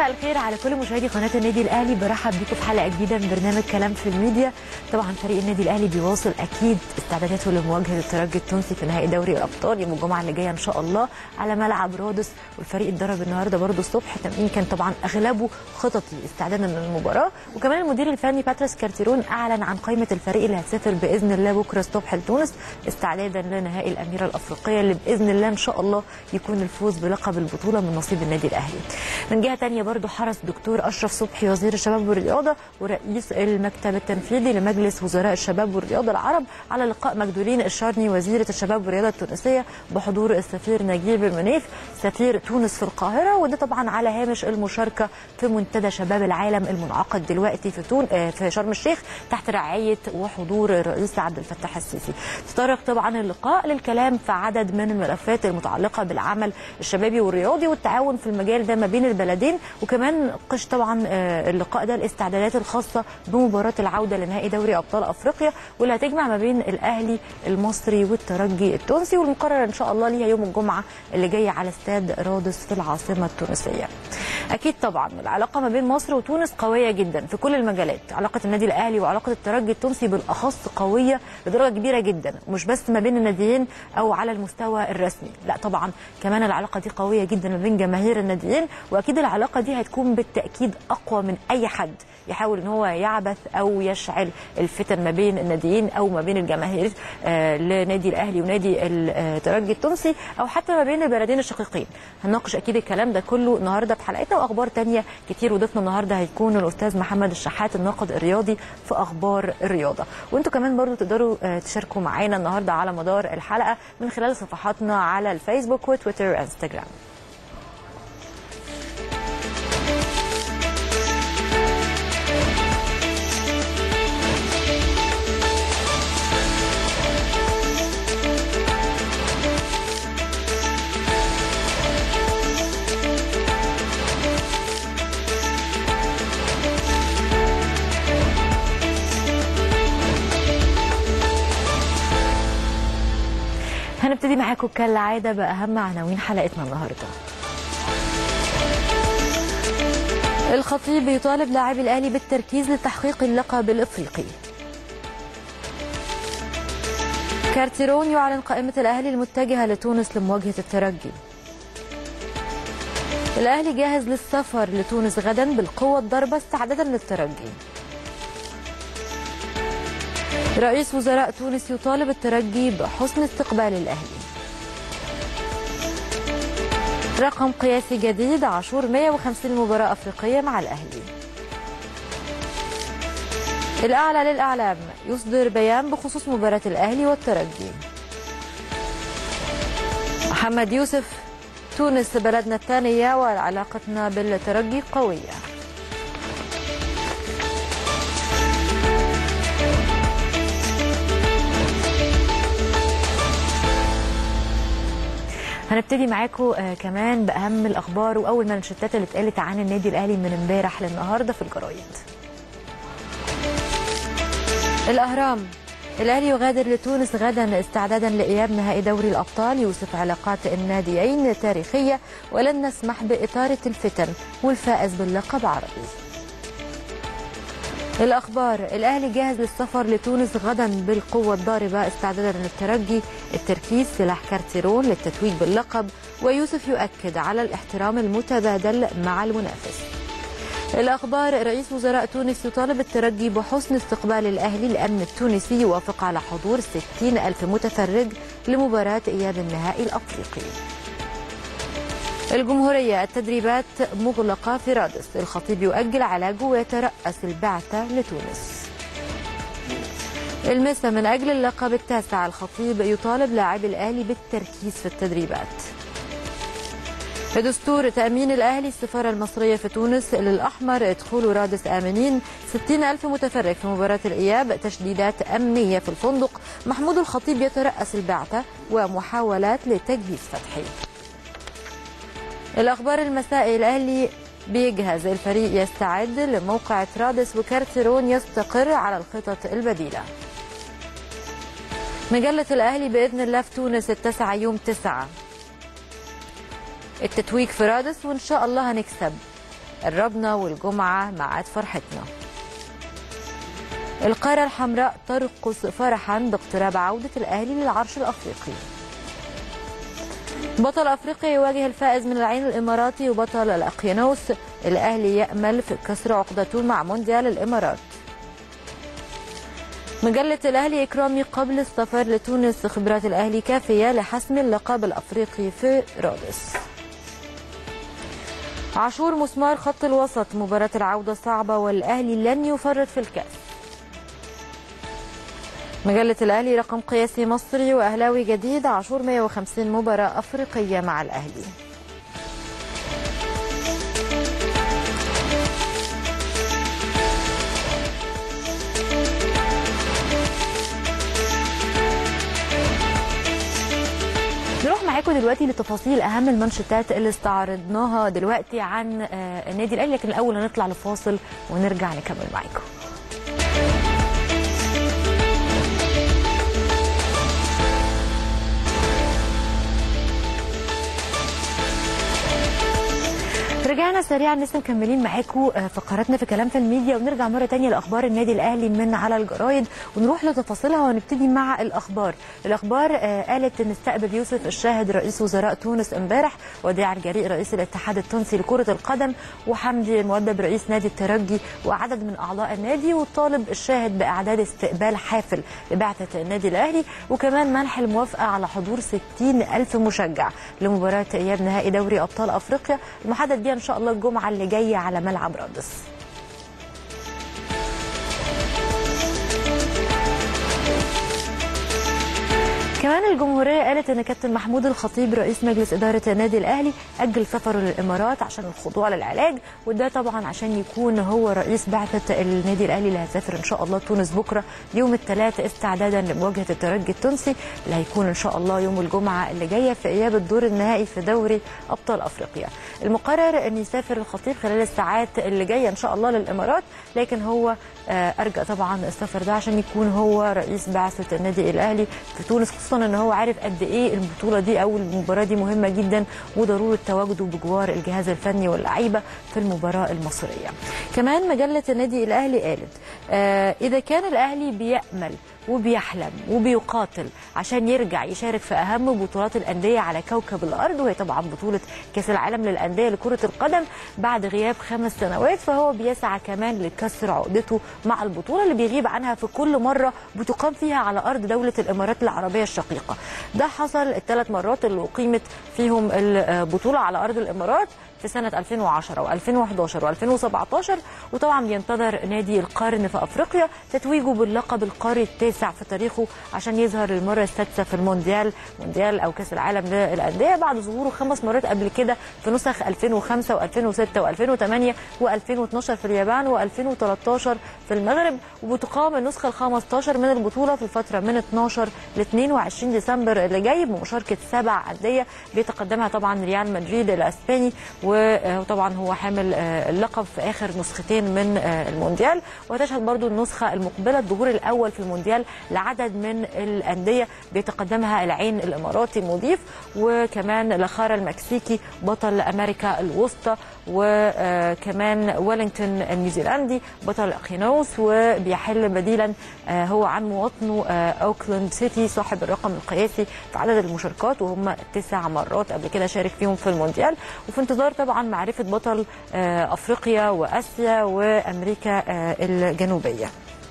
مساء الخير على كل مشاهدي قناه النادي الاهلي برحب بيكم في حلقه جديده من برنامج كلام في الميديا طبعا فريق النادي الاهلي بيواصل اكيد استعداداته لمواجهه الترجي التونسي في نهائي دوري الابطال يوم الجمعه اللي جايه ان شاء الله على ملعب رودس والفريق اتدرب النهارده برده الصبح تمرين كان طبعا اغلبه خططي استعدادا للمباراه وكمان المدير الفني باتريس كارتيرون اعلن عن قائمه الفريق اللي هتسافر باذن الله بكره الصبح لتونس استعدادا لنهائي الاميره الافريقيه اللي باذن الله ان شاء الله يكون الفوز بلقب البطوله من نصيب النادي الاهلي من جهه ثانيه برضو حرص دكتور اشرف صبحي وزير الشباب والرياضه ورئيس المكتب التنفيذي لمجلس وزراء الشباب والرياضه العرب على لقاء مجدولين الشارني وزيره الشباب والرياضه التونسيه بحضور السفير نجيب المنيف سفير تونس في القاهره وده طبعا على هامش المشاركه في منتدى شباب العالم المنعقد دلوقتي في تون في شرم الشيخ تحت رعايه وحضور الرئيس عبد الفتاح السيسي تطرق طبعا اللقاء للكلام في عدد من الملفات المتعلقه بالعمل الشبابي والرياضي والتعاون في المجال ده ما بين البلدين وكمان ناقش طبعا اللقاء ده الاستعدادات الخاصه بمباراه العوده لنهائي دوري ابطال افريقيا واللي هتجمع ما بين الاهلي المصري والترجي التونسي والمقرر ان شاء الله ليها يوم الجمعه اللي جاي على استاد رادس في العاصمه التونسيه. اكيد طبعا العلاقه ما بين مصر وتونس قويه جدا في كل المجالات، علاقه النادي الاهلي وعلاقه الترجي التونسي بالاخص قويه لدرجه كبيره جدا، مش بس ما بين الناديين او على المستوى الرسمي، لا طبعا كمان العلاقه دي قويه جدا ما بين جماهير الناديين واكيد العلاقه دي هتكون بالتاكيد اقوى من اي حد يحاول ان هو يعبث او يشعل الفتن ما بين الناديين او ما بين الجماهير آه لنادي الاهلي ونادي الترجي التونسي او حتى ما بين البلدين الشقيقين هنناقش اكيد الكلام ده كله النهارده في حلقتنا واخبار تانية كتير وضيفنا النهارده هيكون الاستاذ محمد الشحات الناقد الرياضي في اخبار الرياضه وانتوا كمان برضو تقدروا آه تشاركوا معانا النهارده على مدار الحلقه من خلال صفحاتنا على الفيسبوك وتويتر وانستجرام هنبتدي معاكم كالعاده باهم عناوين حلقتنا النهارده. الخطيب يطالب لاعبي الاهلي بالتركيز لتحقيق اللقب الافريقي. كارتيرون يعلن قائمه الاهلي المتجهه لتونس لمواجهه الترجي. الاهلي جاهز للسفر لتونس غدا بالقوه الضربه استعدادا للترجي. رئيس وزراء تونس يطالب الترجي بحسن استقبال الأهلي رقم قياسي جديد عاشور 150 مباراة أفريقية مع الأهلي الأعلى للأعلام يصدر بيان بخصوص مباراة الأهلي والترجي محمد يوسف تونس بلدنا الثانية وعلاقتنا بالترجي قوية هنبتدي معاكم آه كمان باهم الاخبار واول منشطات اللي اتقالت عن النادي الاهلي من امبارح للنهارده في الجرايد. الاهرام الاهلي يغادر لتونس غدا استعدادا لاياب نهائي دوري الابطال يوصف علاقات الناديين تاريخيه ولن نسمح باثاره الفتن والفائز باللقب عربي. الأخبار الأهلي جاهز للسفر لتونس غدا بالقوة الضاربة استعدادا للترجي التركيز سلاح كارتيرون للتتويج باللقب ويوسف يؤكد على الاحترام المتبادل مع المنافس الأخبار رئيس وزراء تونس يطالب الترجي بحسن استقبال الأهلي الأمن التونسي يوافق على حضور 60 ألف متفرج لمباراة إياب النهائي الأفريقي الجمهورية التدريبات مغلقة في رادس الخطيب يؤجل علاجه ويترأس البعثة لتونس المسا من أجل اللقب التاسع الخطيب يطالب لاعبي الأهلي بالتركيز في التدريبات دستور تأمين الأهلي السفارة المصرية في تونس للأحمر ادخول رادس آمنين 60 ألف متفرج في مباراة الإياب تشديدات أمنية في الفندق محمود الخطيب يترأس البعثة ومحاولات لتجهيز فتحي الأخبار المسائي الأهلي بيجهز الفريق يستعد لموقع ترادس وكارتيرون يستقر على الخطط البديلة مجلة الأهلي بإذن الله في تونس التسعة يوم تسعة التتويج في رادس وإن شاء الله هنكسب قربنا والجمعة ميعاد فرحتنا القارة الحمراء ترقص فرحا باقتراب عودة الأهلي للعرش الأفريقي بطل أفريقيا يواجه الفائز من العين الإماراتي وبطل الأقيانوس الأهلي يأمل في كسر عقدته مع مونديال الإمارات مجلة الأهلي إكرامي قبل السفر لتونس خبرات الأهلي كافية لحسم اللقب الأفريقي في رادس عاشور مسمار خط الوسط مباراة العودة صعبة والأهلي لن يفرط في الكأس مجلة الأهلي رقم قياسي مصري وأهلاوي جديد عاشور 150 مباراة أفريقية مع الأهلي نروح معاكم دلوقتي لتفاصيل اهم المانشيتات اللي استعرضناها دلوقتي عن آه، النادي الاهلي لكن الاول هنطلع لفاصل ونرجع نكمل معاكم رجعنا سريعا لسه مكملين معاكم آه، فقراتنا في كلام في الميديا ونرجع مره تانية لاخبار النادي الاهلي من على الجرايد ونروح لتفاصيلها ونبتدي مع الاخبار الاخبار آه، قالت ان استقبل يوسف الشاهد رئيس وزراء تونس امبارح وديع الجريء رئيس الاتحاد التونسي لكره القدم وحمدي المؤدب رئيس نادي الترجي وعدد من اعضاء النادي وطالب الشاهد باعداد استقبال حافل لبعثه النادي الاهلي وكمان منح الموافقه على حضور 60 الف مشجع لمباراه اياب نهائي دوري ابطال افريقيا المحدد بيها ان شاء الله الجمعه اللي جايه على ملعب رادس كمان الجمهورية قالت ان كابتن محمود الخطيب رئيس مجلس إدارة النادي الأهلي أجل سفره للإمارات عشان الخضوع للعلاج وده طبعا عشان يكون هو رئيس بعثة النادي الأهلي اللي هتسافر إن شاء الله تونس بكرة يوم الثلاث استعدادا لمواجهة الترجي التونسي اللي هيكون إن شاء الله يوم الجمعة اللي جاية في إياب الدور النهائي في دوري أبطال أفريقيا المقرر أن يسافر الخطيب خلال الساعات اللي جاية إن شاء الله للإمارات لكن هو آه، أرجى طبعا السفر ده عشان يكون هو رئيس بعثة النادي الأهلي في تونس خصوصا ان هو عارف قد ايه البطوله دي او المباراه دي مهمه جدا وضروره تواجده بجوار الجهاز الفني واللعيبه في المباراه المصريه. كمان مجله النادي الاهلي قالت آه اذا كان الاهلي بيامل وبيحلم وبيقاتل عشان يرجع يشارك في اهم بطولات الانديه على كوكب الارض وهي طبعا بطوله كاس العالم للانديه لكره القدم بعد غياب خمس سنوات فهو بيسعى كمان لكسر عقدته مع البطوله اللي بيغيب عنها في كل مره بتقام فيها على ارض دوله الامارات العربيه الشقيقه ده حصل الثلاث مرات اللي اقيمت فيهم البطوله على ارض الامارات في سنة 2010 و2011 و2017 وطبعا بينتظر نادي القرن في أفريقيا تتويجه باللقب القاري التاسع في تاريخه عشان يظهر للمرة السادسة في المونديال مونديال أو كأس العالم للأندية بعد ظهوره خمس مرات قبل كده في نسخ 2005 و2006 و2008 و2012 في اليابان و2013 في المغرب وبتقام النسخة ال 15 من البطولة في الفترة من 12 ل 22 ديسمبر اللي جاي بمشاركة سبع أندية بيتقدمها طبعا ريال مدريد الأسباني وطبعا هو حامل آه، اللقب في اخر نسختين من آه، المونديال وتشهد برضو النسخه المقبله الظهور الاول في المونديال لعدد من الانديه بيتقدمها العين الاماراتي المضيف وكمان لخارا المكسيكي بطل امريكا الوسطى وكمان ويلينغتون النيوزيلندي بطل الاقيانوس وبيحل بديلا آه، هو عن مواطنه آه، اوكلاند سيتي صاحب الرقم القياسي في عدد المشاركات وهم تسع مرات قبل كده شارك فيهم في المونديال وفي انتظار طبعا معرفه بطل آه، افريقيا واسيا وامريكا آه، الجنوبيه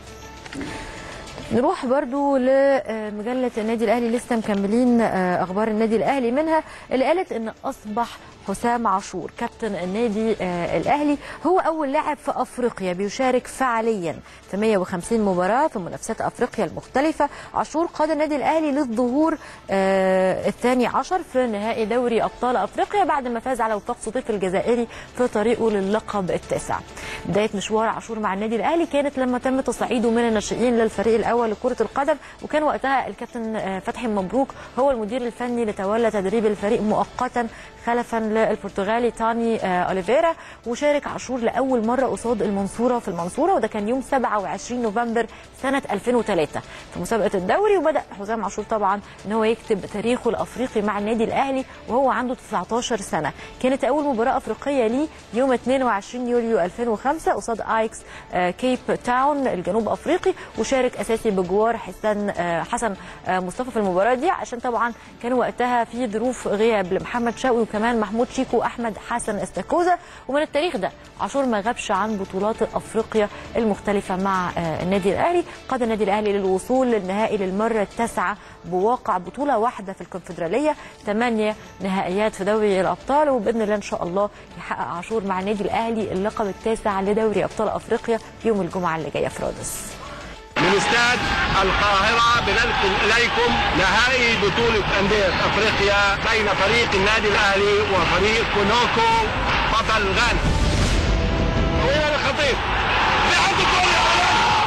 نروح برضو لمجلة النادي الأهلي لسه مكملين آه، أخبار النادي الأهلي منها اللي قالت إن أصبح حسام عاشور كابتن النادي آه، الأهلي هو أول لاعب في أفريقيا بيشارك فعليا في 150 مباراة في منافسات أفريقيا المختلفة عاشور قاد النادي الأهلي للظهور آه، الثاني عشر في نهائي دوري أبطال أفريقيا بعد ما فاز على وفاق سطيف الجزائري في طريقه للقب التاسع بداية مشوار عاشور مع النادي الأهلي كانت لما تم تصعيده من الناشئين للفريق الأول لكرة القدم وكان وقتها الكابتن آه، فتحي مبروك هو المدير الفني اللي تولى تدريب الفريق مؤقتا خلفا للبرتغالي تاني آه، اوليفيرا وشارك عاشور لاول مره قصاد المنصوره في المنصوره وده كان يوم 27 نوفمبر سنه 2003 في مسابقه الدوري وبدا حسام عاشور طبعا ان هو يكتب تاريخه الافريقي مع النادي الاهلي وهو عنده 19 سنه كانت اول مباراه افريقيه ليه يوم 22 يوليو 2005 قصاد ايكس آه، كيب تاون الجنوب افريقي وشارك اساسي بجوار حسن آه، حسن آه، مصطفى في المباراه دي عشان طبعا كان وقتها في ظروف غياب لمحمد شوقي وكمان محمود شيكو واحمد حسن استاكوزا ومن التاريخ ده عاشور ما غابش عن بطولات افريقيا المختلفه مع آه، النادي الاهلي قاد النادي الاهلي للوصول للنهائي للمره التاسعه بواقع بطوله واحده في الكونفدراليه ثمانيه نهائيات في دوري الابطال وباذن الله ان شاء الله يحقق عاشور مع النادي الاهلي اللقب التاسع لدوري ابطال افريقيا يوم الجمعه اللي جايه في رادس من استاد القاهرة بننقل إليكم نهائي بطولة أندية أفريقيا بين فريق النادي الأهلي وفريق كونوكو بطل غانا. وين الخطيب؟ بيحط الكرة يا ولد!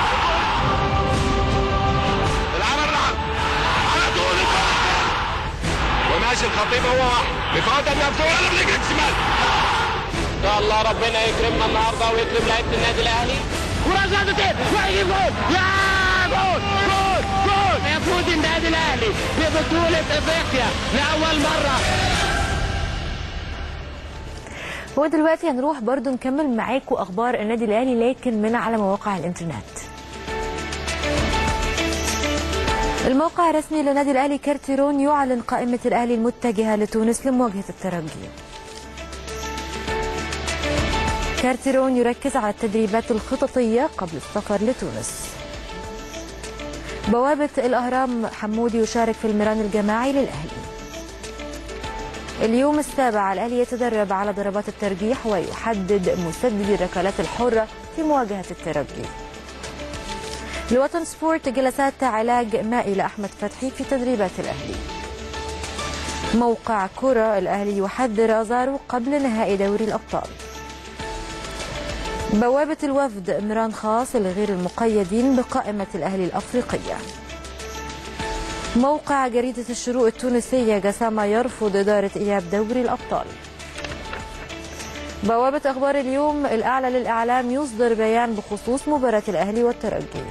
العمل رعب على طول الكرة. وماشي الخطيب هو واحد بفوت مفتوح على رجلك الشمال ان شاء الله ربنا يكرمنا النهارده ويكرم لعيبه النادي الاهلي كرة زادتين ويجيب جول يا جول جول جول يفوز النادي الاهلي ببطوله افريقيا لاول مره ودلوقتي هنروح برضو نكمل معاكم اخبار النادي الاهلي لكن من على مواقع الانترنت الموقع الرسمي للنادي الاهلي كارتيرون يعلن قائمه الاهلي المتجهه لتونس لمواجهه الترجي كارتيرون يركز على التدريبات الخططيه قبل السفر لتونس بوابه الاهرام حمودي يشارك في المران الجماعي للاهلي اليوم السابع الأهلي يتدرب على ضربات الترجيح ويحدد مسدد الركلات الحرة في مواجهة الترجي الوطن سبورت جلسات علاج مائي لأحمد فتحي في تدريبات الأهلي موقع كرة الأهلي يحذر أزارو قبل نهائي دوري الأبطال بوابة الوفد مران خاص لغير المقيدين بقائمة الأهلي الأفريقية موقع جريدة الشروق التونسية جسامة يرفض إدارة إياب دوري الأبطال بوابة أخبار اليوم الأعلى للإعلام يصدر بيان بخصوص مباراة الأهلي والترجي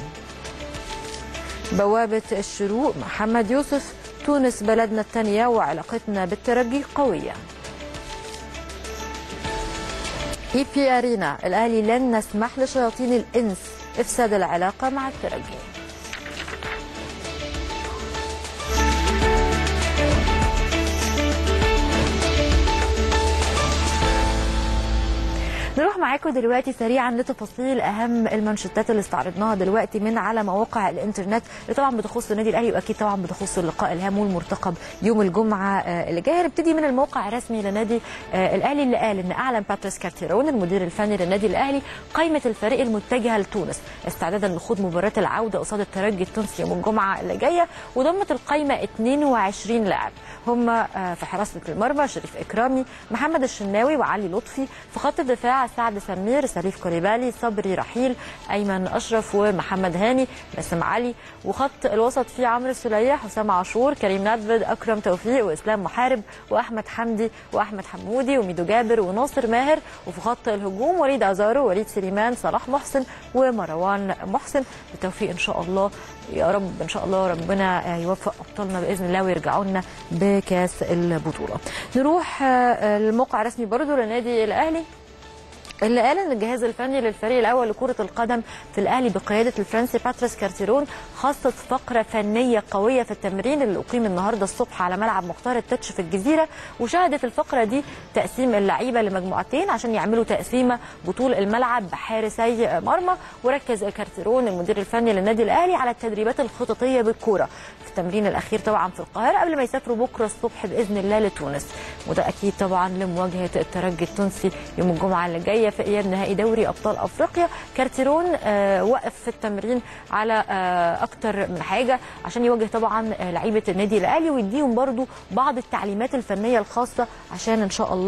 بوابة الشروق محمد يوسف تونس بلدنا الثانية وعلاقتنا بالترجي قوية اي بي ارينا الاهلي لن نسمح لشياطين الانس افساد العلاقه مع الترجي نروح معاكم دلوقتي سريعا لتفاصيل اهم المانشيتات اللي استعرضناها دلوقتي من على مواقع الانترنت اللي طبعا بتخص النادي الاهلي واكيد طبعا بتخص اللقاء الهام والمرتقب يوم الجمعه آه، اللي جاي هنبتدي من الموقع الرسمي لنادي آه، الاهلي اللي قال ان اعلن باتريس كارتيرون المدير الفني للنادي الاهلي قائمه الفريق المتجهه لتونس استعدادا لخوض مباراه العوده قصاد الترجي التونسي يوم الجمعه اللي جايه وضمت القائمه 22 لاعب هم آه، في حراسه المرمى شريف اكرامي محمد الشناوي وعلي لطفي في خط الدفاع سعد سمير سليف كوليبالي صبري رحيل ايمن اشرف ومحمد هاني باسم علي وخط الوسط فيه عمرو السلية حسام عاشور كريم ندفد اكرم توفيق واسلام محارب واحمد حمدي واحمد حمودي وميدو جابر وناصر ماهر وفي خط الهجوم وليد ازارو وليد سليمان صلاح محسن ومروان محسن بالتوفيق ان شاء الله يا رب ان شاء الله ربنا يوفق ابطالنا باذن الله ويرجعوا لنا بكاس البطوله نروح آه، الموقع الرسمي برضو للنادي الاهلي اللي قال ان الجهاز الفني للفريق الاول لكره القدم في الاهلي بقياده الفرنسي باتريس كارتيرون خصص فقره فنيه قويه في التمرين اللي اقيم النهارده الصبح على ملعب مختار التتش في الجزيره وشهدت الفقره دي تقسيم اللعيبه لمجموعتين عشان يعملوا تقسيمه بطول الملعب بحارسي مرمى وركز كارتيرون المدير الفني للنادي الاهلي على التدريبات الخططيه بالكوره في التمرين الاخير طبعا في القاهره قبل ما يسافروا بكره الصبح باذن الله لتونس وده اكيد طبعا لمواجهه الترجي التونسي يوم الجمعه اللي جايه في اياب نهائي دوري ابطال افريقيا كارتيرون آه وقف في التمرين على آه اكتر من حاجه عشان يواجه طبعا آه لعيبه النادي الاهلي ويديهم برضو بعض التعليمات الفنيه الخاصه عشان ان شاء الله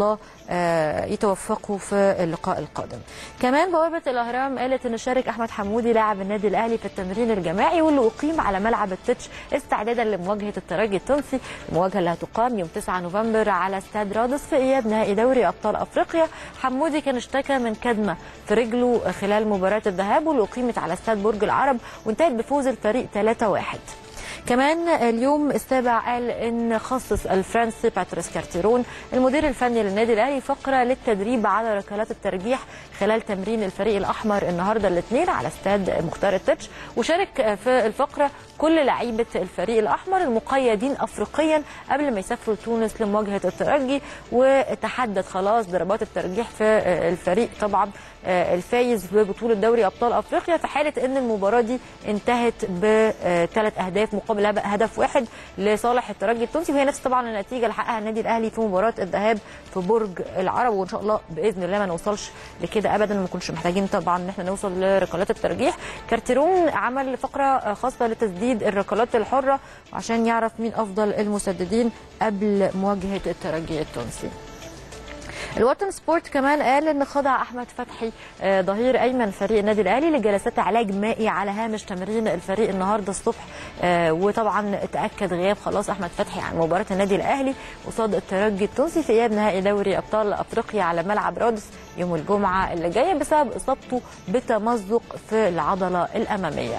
آه، يتوفقوا في اللقاء القادم كمان بوابه الاهرام قالت ان شارك احمد حمودي لاعب النادي الاهلي في التمرين الجماعي واللي اقيم على ملعب التتش استعدادا لمواجهه الترجي التونسي المواجهه اللي هتقام يوم 9 نوفمبر على استاد رادس في اياب نهائي دوري ابطال افريقيا حمودي كان اشتكى من كدمه في رجله خلال مباراه الذهاب واللي اقيمت على استاد برج العرب وانتهت بفوز الفريق 3-1 كمان اليوم السابع قال ان خصص الفرنسي باتريس كارتيرون المدير الفني للنادي الاهلي فقره للتدريب على ركلات الترجيح خلال تمرين الفريق الاحمر النهارده الاثنين على استاد مختار التتش وشارك في الفقره كل لعيبه الفريق الاحمر المقيدين افريقيا قبل ما يسافروا تونس لمواجهه الترجي وتحدد خلاص ضربات الترجيح في الفريق طبعا الفايز ببطوله دوري ابطال افريقيا في حاله ان المباراه دي انتهت بثلاث اهداف مقابل هدف واحد لصالح الترجي التونسي وهي نفس طبعا النتيجه اللي حققها النادي الاهلي في مباراه الذهاب في برج العرب وان شاء الله باذن الله ما نوصلش لكده ابدا ما كناش محتاجين طبعا ان احنا نوصل لركلات الترجيح كارتيرون عمل فقره خاصه لتسديد الركلات الحره عشان يعرف مين افضل المسددين قبل مواجهه الترجي التونسي الوطن سبورت كمان قال ان خضع احمد فتحي آه، ظهير ايمن فريق النادي الاهلي لجلسات علاج مائي على هامش تمرين الفريق النهارده الصبح آه، وطبعا تاكد غياب خلاص احمد فتحي عن مباراه النادي الاهلي قصاد الترجي التونسي في اياب نهائي دوري ابطال افريقيا على ملعب رادس يوم الجمعه اللي جايه بسبب اصابته بتمزق في العضله الاماميه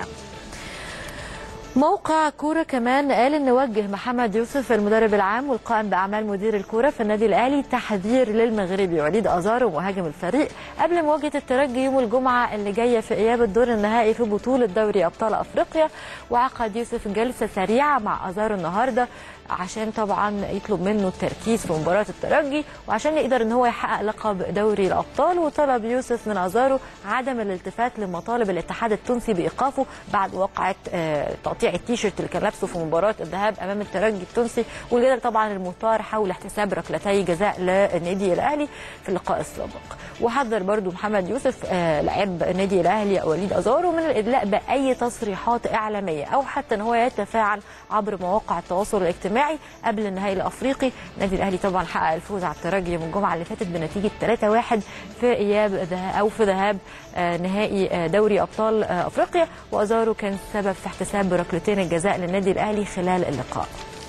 موقع كوره كمان قال ان وجه محمد يوسف المدرب العام والقائم باعمال مدير الكوره في النادي الاهلي تحذير للمغربي وليد ازارو مهاجم الفريق قبل مواجهه الترجي يوم الجمعه اللي جايه في اياب الدور النهائي في بطوله دوري ابطال افريقيا وعقد يوسف جلسه سريعه مع ازارو النهارده عشان طبعا يطلب منه التركيز في مباراه الترجي وعشان يقدر ان هو يحقق لقب دوري الابطال وطلب يوسف من ازارو عدم الالتفات لمطالب الاتحاد التونسي بايقافه بعد وقعه آه، تقطيع التيشيرت اللي كان لابسه في مباراه الذهاب امام الترجي التونسي والجدل طبعا المثار حول احتساب ركلتي جزاء للنادي الاهلي في اللقاء السابق وحذر برضو محمد يوسف آه، لاعب النادي الاهلي وليد ازارو من الادلاء باي تصريحات اعلاميه او حتى ان هو يتفاعل عبر مواقع التواصل الاجتماعي قبل النهائي الافريقي النادي الاهلي طبعا حقق الفوز على الترجي يوم الجمعه اللي فاتت بنتيجه 3-1 في اياب ذه- او في ذهاب آه، نهائي آه، دوري ابطال آه، افريقيا وازارو كان سبب في احتساب ركلتين الجزاء للنادي الاهلي خلال اللقاء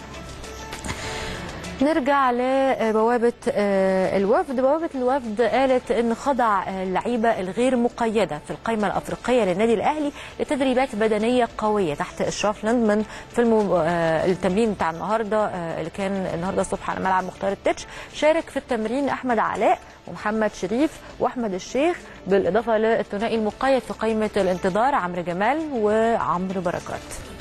نرجع لبوابة آه، الوفد بوابة الوفد قالت أن خضع آه، اللعيبة الغير مقيدة في القائمة الأفريقية للنادي الأهلي لتدريبات بدنية قوية تحت إشراف لندمان في المو... آه، التمرين بتاع النهاردة آه، اللي كان النهاردة الصبح على ملعب مختار التتش شارك في التمرين أحمد علاء ومحمد شريف وأحمد الشيخ بالإضافة للثنائي المقيد في قائمة الانتظار عمرو جمال وعمرو بركات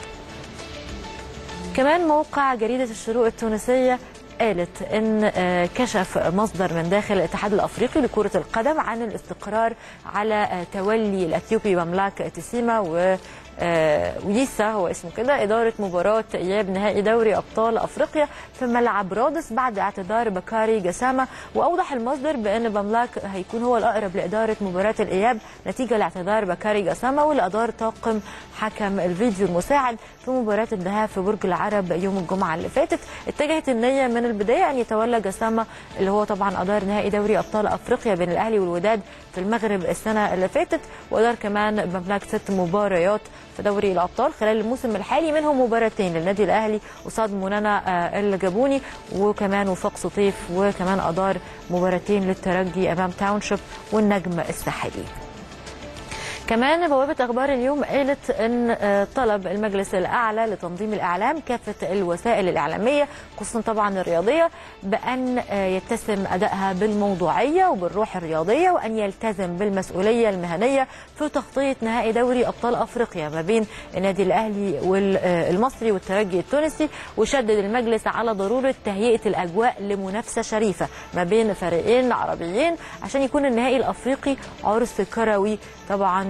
كمان موقع جريدة الشروق التونسية قالت ان آه، كشف مصدر من داخل الاتحاد الافريقي لكره القدم عن الاستقرار على آه، تولي الاثيوبي مملاك تسيما و آه، ويسا هو اسمه كده إدارة مباراة إياب نهائي دوري أبطال أفريقيا في ملعب رادس بعد اعتذار بكاري جسامة وأوضح المصدر بأن بملاك هيكون هو الأقرب لإدارة مباراة الإياب نتيجة لاعتذار بكاري جسامة واللي أدار طاقم حكم الفيديو المساعد في مباراة الذهاب في برج العرب يوم الجمعة اللي فاتت اتجهت النية من البداية أن يتولى جسامة اللي هو طبعا أدار نهائي دوري أبطال أفريقيا بين الأهلي والوداد في المغرب السنة اللي فاتت وأدار كمان بملاك ست مباريات في دوري الابطال خلال الموسم الحالي منهم مباراتين للنادي الاهلي قصاد منانا آه، الجابوني وكمان وفاق سطيف وكمان ادار مباراتين للترجي امام تاونشيب والنجم الساحلي كمان بوابة أخبار اليوم قالت أن آه، طلب المجلس الأعلى لتنظيم الإعلام كافة الوسائل الإعلامية خصوصا طبعا الرياضية بأن آه، يتسم أدائها بالموضوعية وبالروح الرياضية وأن يلتزم بالمسؤولية المهنية في تغطية نهائي دوري أبطال أفريقيا ما بين النادي الأهلي والمصري والترجي التونسي وشدد المجلس على ضرورة تهيئة الأجواء لمنافسة شريفة ما بين فريقين عربيين عشان يكون النهائي الأفريقي عرس كروي طبعا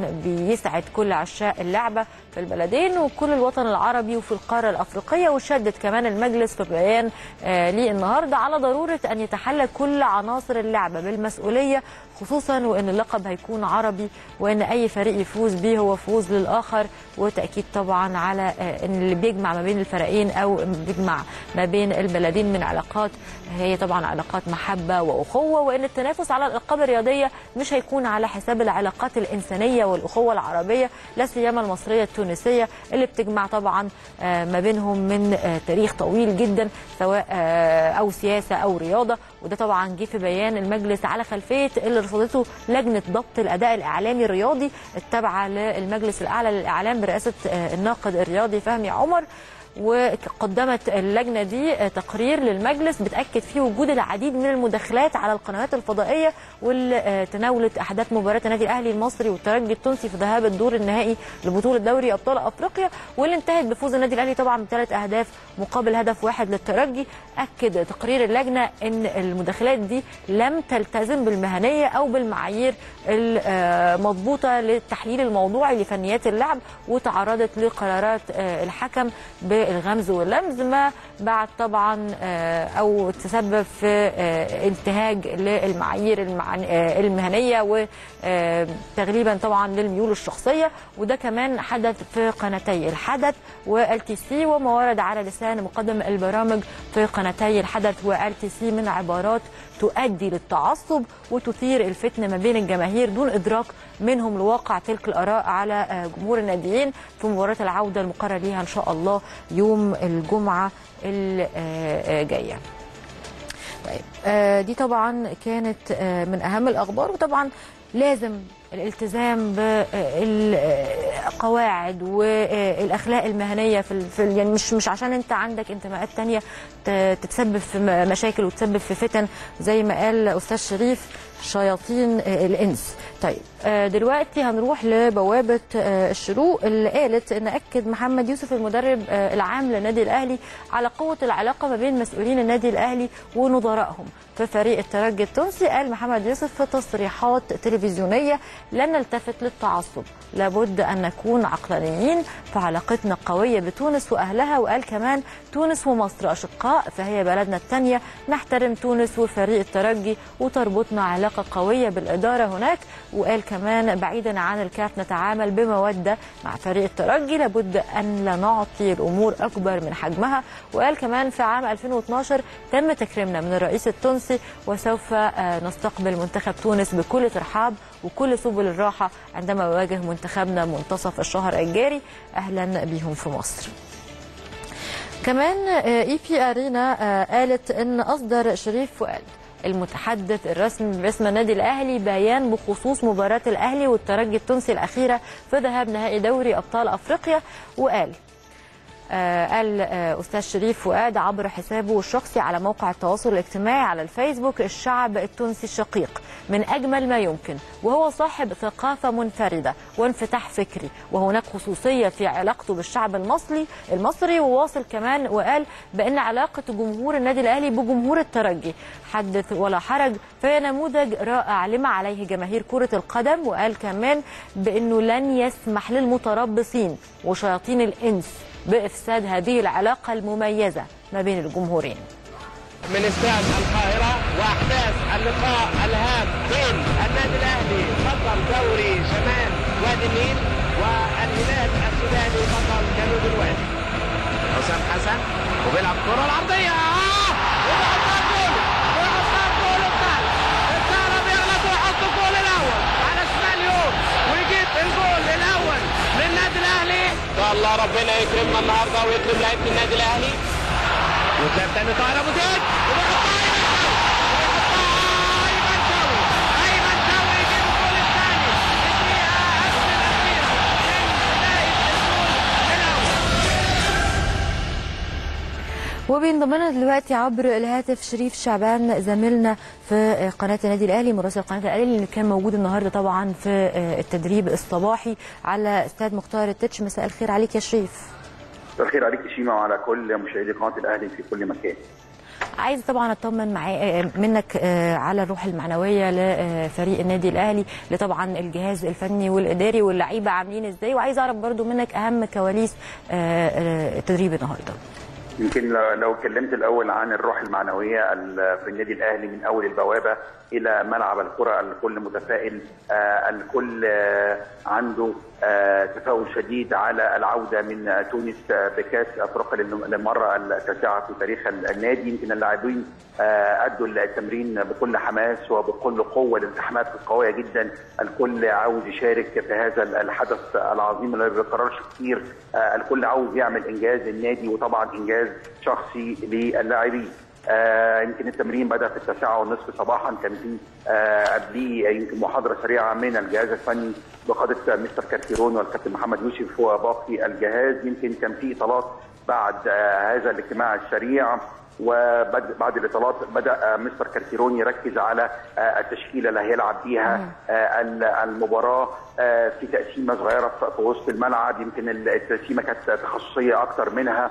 طبعا بيسعد كل عشاق اللعبه في البلدين وكل الوطن العربي وفي القاره الافريقيه وشدد كمان المجلس في بيان آه ليه النهارده على ضروره ان يتحلى كل عناصر اللعبه بالمسؤوليه خصوصا وان اللقب هيكون عربي وان اي فريق يفوز بيه هو فوز للاخر وتاكيد طبعا على آه، ان اللي بيجمع ما بين الفريقين او بيجمع ما بين البلدين من علاقات هي طبعا علاقات محبه واخوه وان التنافس على الالقاب الرياضيه مش هيكون على حساب العلاقات الانسانيه والاخوه العربيه لا سيما المصريه التونسيه اللي بتجمع طبعا آه، ما بينهم من آه، تاريخ طويل جدا سواء آه، او سياسه او رياضه وده طبعا جه في بيان المجلس على خلفيه اللي رصدته لجنه ضبط الاداء الاعلامي الرياضي التابعه للمجلس الاعلى للاعلام برئاسه آه، الناقد الرياضي فهمي عمر وقدمت اللجنه دي تقرير للمجلس بتاكد فيه وجود العديد من المداخلات على القنوات الفضائيه واللي تناولت احداث مباراه النادي الاهلي المصري والترجي التونسي في ذهاب الدور النهائي لبطوله دوري ابطال افريقيا واللي انتهت بفوز النادي الاهلي طبعا بثلاث اهداف مقابل هدف واحد للترجي اكد تقرير اللجنه ان المداخلات دي لم تلتزم بالمهنيه او بالمعايير المضبوطه للتحليل الموضوعي لفنيات اللعب وتعرضت لقرارات آه، الحكم بالغمز واللمز ما بعد طبعا آه، او تسبب في آه، انتهاج للمعايير المعن- آه، المهنيه وتغليبا طبعا للميول الشخصيه وده كمان حدث في قناتي الحدث وال تي سي وما ورد على لسان مقدم البرامج في قناتي الحدث وال تي سي من عبارات تؤدي للتعصب وتثير الفتنه ما بين الجماهير دون ادراك منهم لواقع تلك الاراء على آه، جمهور الناديين في مباراه العوده المقرر ليها ان شاء الله يوم الجمعه الجايه. طيب آه، دي طبعا كانت آه، من اهم الاخبار وطبعا لازم الالتزام بالقواعد والاخلاق المهنيه في ال- في ال- يعني مش مش عشان انت عندك انتماءات تانية ت- تتسبب في م- مشاكل وتسبب في فتن زي ما قال استاذ شريف شياطين آه، الانس طيب آه، دلوقتي هنروح لبوابه آه، الشروق اللي قالت ان اكد محمد يوسف المدرب آه، العام للنادي الاهلي على قوه العلاقه ما بين مسؤولين النادي الاهلي ونظرائهم في فريق الترجي التونسي قال محمد يوسف في تصريحات تلفزيونيه لن نلتفت للتعصب لابد ان نكون عقلانيين فعلاقتنا قويه بتونس واهلها وقال كمان تونس ومصر اشقاء فهي بلدنا الثانيه نحترم تونس وفريق الترجي وتربطنا علاقه قويه بالاداره هناك وقال كمان بعيدا عن الكاف نتعامل بموده مع فريق الترجي لابد ان لا نعطي الامور اكبر من حجمها وقال كمان في عام 2012 تم تكريمنا من الرئيس التونسي وسوف آه، نستقبل منتخب تونس بكل ترحاب وكل سبل الراحه عندما يواجه منتخبنا منتصف الشهر الجاري اهلا بهم في مصر كمان اي بي ارينا آه، قالت ان اصدر شريف فؤاد المتحدث الرسمي باسم النادي الاهلي بيان بخصوص مباراه الاهلي والترجي التونسي الاخيره في ذهاب نهائي دوري ابطال افريقيا وقال آه، قال آه، استاذ شريف فؤاد عبر حسابه الشخصي على موقع التواصل الاجتماعي على الفيسبوك الشعب التونسي الشقيق من اجمل ما يمكن وهو صاحب ثقافه منفرده وانفتاح فكري وهناك خصوصيه في علاقته بالشعب المصري المصري وواصل كمان وقال بان علاقه جمهور النادي الاهلي بجمهور الترجي حدث ولا حرج فهي نموذج رائع لما عليه جماهير كره القدم وقال كمان بانه لن يسمح للمتربصين وشياطين الانس بافساد هذه العلاقه المميزه ما بين الجمهورين من استاد القاهرة وأحداث اللقاء الهام بين النادي الأهلي بطل دوري شمال وادي النيل والهلال السوداني بطل جنوب الوادي حسام حسن وبيلعب كرة العرضية آه! ويحطها جول ويحطها جول الثالث الثالث بيغلط ويحط الجول الأول على شمال يوم ويجيب الجول الأول للنادي الأهلي إن شاء الله ربنا يكرمنا النهارده ويكرم لعيبة النادي الأهلي وتلعب تاني طاهر ابو زيد وبيحطها ايمن شوقي ايمن شوقي يجيب الجول الثاني الدقيقه قبل الاخيره من بدايه الجول الاول وبينضم لنا دلوقتي عبر الهاتف شريف شعبان زميلنا في قناه النادي الاهلي مراسل قناه الاهلي اللي كان موجود النهارده طبعا في التدريب الصباحي على استاد مختار التتش مساء الخير عليك يا شريف مساء الخير عليك شيما وعلى كل مشاهدي قناه الاهلي في كل مكان. عايز طبعا اطمن معايا منك آه، على الروح المعنويه لفريق النادي الاهلي لطبعا الجهاز الفني والاداري واللعيبه عاملين ازاي وعايز اعرف برضو منك اهم كواليس آه، آه، التدريب النهارده يمكن لو لو اتكلمت الاول عن الروح المعنويه ال- في النادي الاهلي من اول البوابه الى ملعب الكره الكل متفائل آه، الكل آه، عنده آه، تفاؤل شديد على العوده من آه، تونس آه، بكاس افريقيا للم- للمره التاسعه في تاريخ ال- النادي يمكن اللاعبين آه، ادوا التمرين بكل حماس وبكل قوه الالتحامات قويه جدا الكل عاوز يشارك في هذا ال- الحدث العظيم اللي ما بيتكررش كتير آه، الكل عاوز يعمل انجاز النادي وطبعا انجاز شخصي للاعبين آه يمكن التمرين بدا في التاسعه والنصف صباحا كان في آه قبليه يمكن محاضره سريعه من الجهاز الفني بقياده مستر كارتيرون والكابتن محمد يوسف وباقي الجهاز يمكن كان في اطالات بعد آه هذا الاجتماع السريع وبعد بعد الاطالات بدا آه، مستر كارتيرون يركز على آه، التشكيله اللي هيلعب بيها آه، ال- المباراه آه، في تقسيمه صغيره في في وسط الملعب يمكن التقسيمه كانت تخصصيه اكتر منها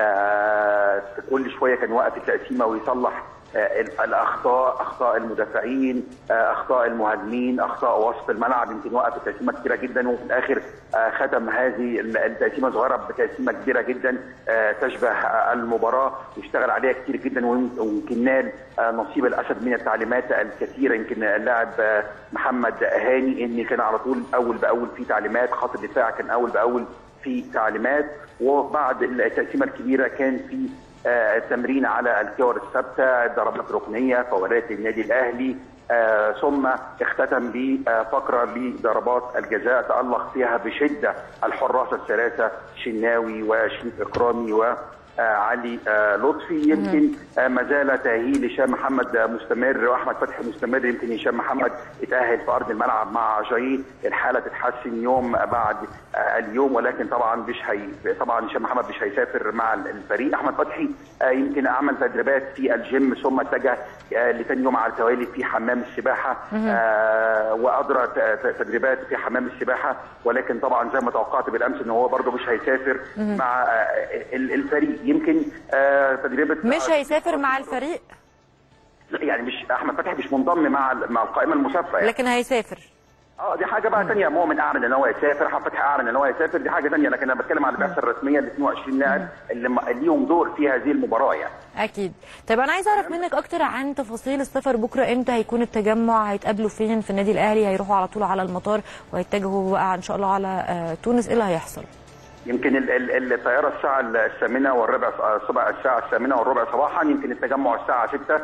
آه، كل شويه كان واقف التقسيمه ويصلح آه، ال- الاخطاء اخطاء المدافعين آه، اخطاء المهاجمين اخطاء وسط الملعب يمكن وقف التقسيمه كثيره جدا وفي الاخر آه، ختم هذه ال- التقسيمه صغيره بتقسيمه كبيره جدا آه، تشبه آه، المباراه واشتغل عليها كتير جدا ويم- ويمكن نال آه، نصيب الاسد من التعليمات الكثيره يمكن اللاعب آه، محمد هاني ان كان على طول اول باول في تعليمات خط الدفاع كان اول باول في تعليمات وبعد التقسيمه الكبيره كان في آه، التمرين على الكور الثابته ضربات ركنيه فاولات النادي الاهلي آه، ثم اختتم بفقره لضربات الجزاء تالق فيها بشده الحراس الثلاثه شناوي وشريف اكرامي و آه، علي آه، لطفي يمكن آه، ما زال تاهيل هشام محمد آه، مستمر واحمد فتحي مستمر يمكن هشام محمد اتاهل في ارض الملعب مع جاي الحاله تتحسن يوم بعد آه، اليوم ولكن طبعا مش هي طبعا هشام محمد مش هيسافر مع الفريق احمد فتحي آه، يمكن عمل تدريبات في الجيم ثم اتجه آه، لثاني يوم على التوالي في حمام السباحه آه، واجرى ت- ت- تدريبات في حمام السباحه ولكن طبعا زي ما توقعت بالامس ان هو برده مش هيسافر مع آه، ال- الفريق يمكن آه، تدريبه مش هيسافر مع الفريق لا، يعني مش احمد فتحي مش منضم مع ال- مع القائمه المسافره يعني. لكن هيسافر اه دي حاجه بقى ثانيه مؤمن اعلن ان هو يسافر احمد فتحي اعلن ان هو يسافر دي حاجه ثانيه لكن انا بتكلم على البعثه الرسميه ل 22 لاعب اللي م- ليهم دور في هذه المباراه يعني اكيد طيب انا عايز اعرف منك اكتر عن تفاصيل السفر بكره امتى هيكون التجمع هيتقابلوا فين في النادي الاهلي هيروحوا على طول على المطار وهيتجهوا بقى ان شاء الله على آه، تونس ايه اللي هيحصل يمكن ال- ال- الطياره الساعه الثامنه والربع الصبح الساعه الثامنه والربع صباحا يمكن التجمع الساعه 6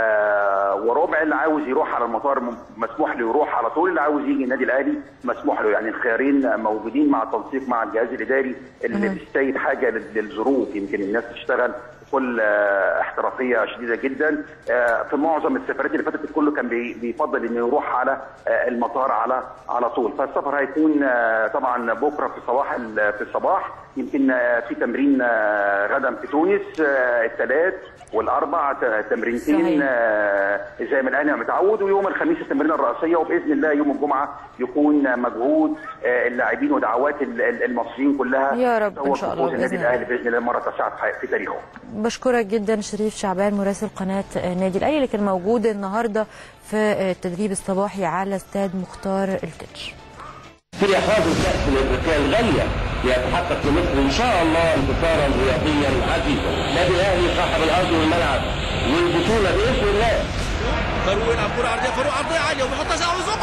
آه وربع اللي عاوز يروح على المطار م- مسموح له يروح على طول اللي عاوز يجي النادي الاهلي مسموح له يعني الخيارين موجودين مع التنسيق مع الجهاز الاداري اللي بيستيد حاجه لل- للظروف يمكن الناس تشتغل بكل آه، احترافيه شديده جدا آه، في معظم السفرات اللي فاتت الكل كان بي- بيفضل انه يروح على آه، المطار على على طول فالسفر هيكون آه، طبعا بكره في صباح ال- في الصباح يمكن آه، في تمرين آه، غدا في تونس آه، الثلاث والاربع ت- تمرينتين صحيح. آه، زي ما الاهلي متعود ويوم الخميس التمرينه الرئيسيه وباذن الله يوم الجمعه يكون مجهود آه، اللاعبين ودعوات ال- ال- المصريين كلها يا رب إن تفوق شاء الله فوز النادي بإذن الله. الاهلي باذن الله مره تسعه في- في تاريخه بشكرك جدا شريف شعبان مراسل قناه النادي الاهلي اللي كان موجود النهارده في التدريب الصباحي على استاد مختار التتش في احراز الكاس الافريقيه الغاليه يتحقق في مصر ان شاء الله انتصارا رياضيا عزيزا. النادي الاهلي صاحب الارض والملعب والبطوله باذن الله. فاروق يلعب كرة عرضية فاروق عرضية عالية وبيحطها زي عاوز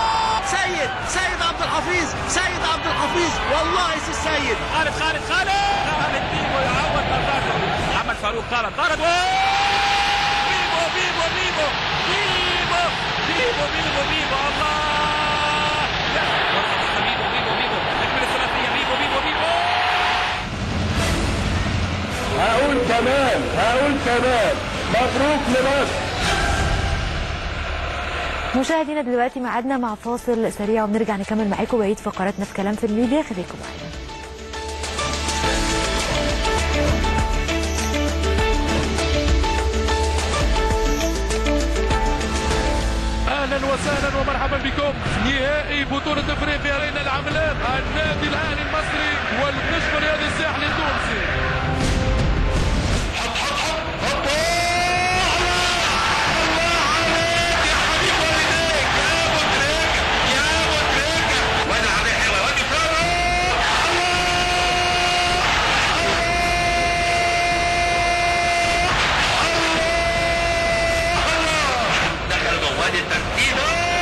سيد سيد عبد الحفيظ سيد عبد الحفيظ والله سي السيد خالد خالد خالد خالد بيبو يعوض مرتاته محمد فاروق خالد طرد بيبو بيبو بيبو بيبو بيبو بيبو بيبو الله يا بيبو بيبو بيبو تكمل الثلاثية بيبو بيبو بيبو هقول كمان هقول كمان مبروك لمصر. مشاهدينا دلوقتي ميعادنا مع فاصل سريع ونرجع نكمل معاكم بقيه فقراتنا في كلام في الميديا خليكم معانا اهلا وسهلا ومرحبا بكم نهائي بطولة افريقيا علينا العملاق النادي الاهلي المصري والنصف رياضي الساحلي التونسي دخل مواد التسديد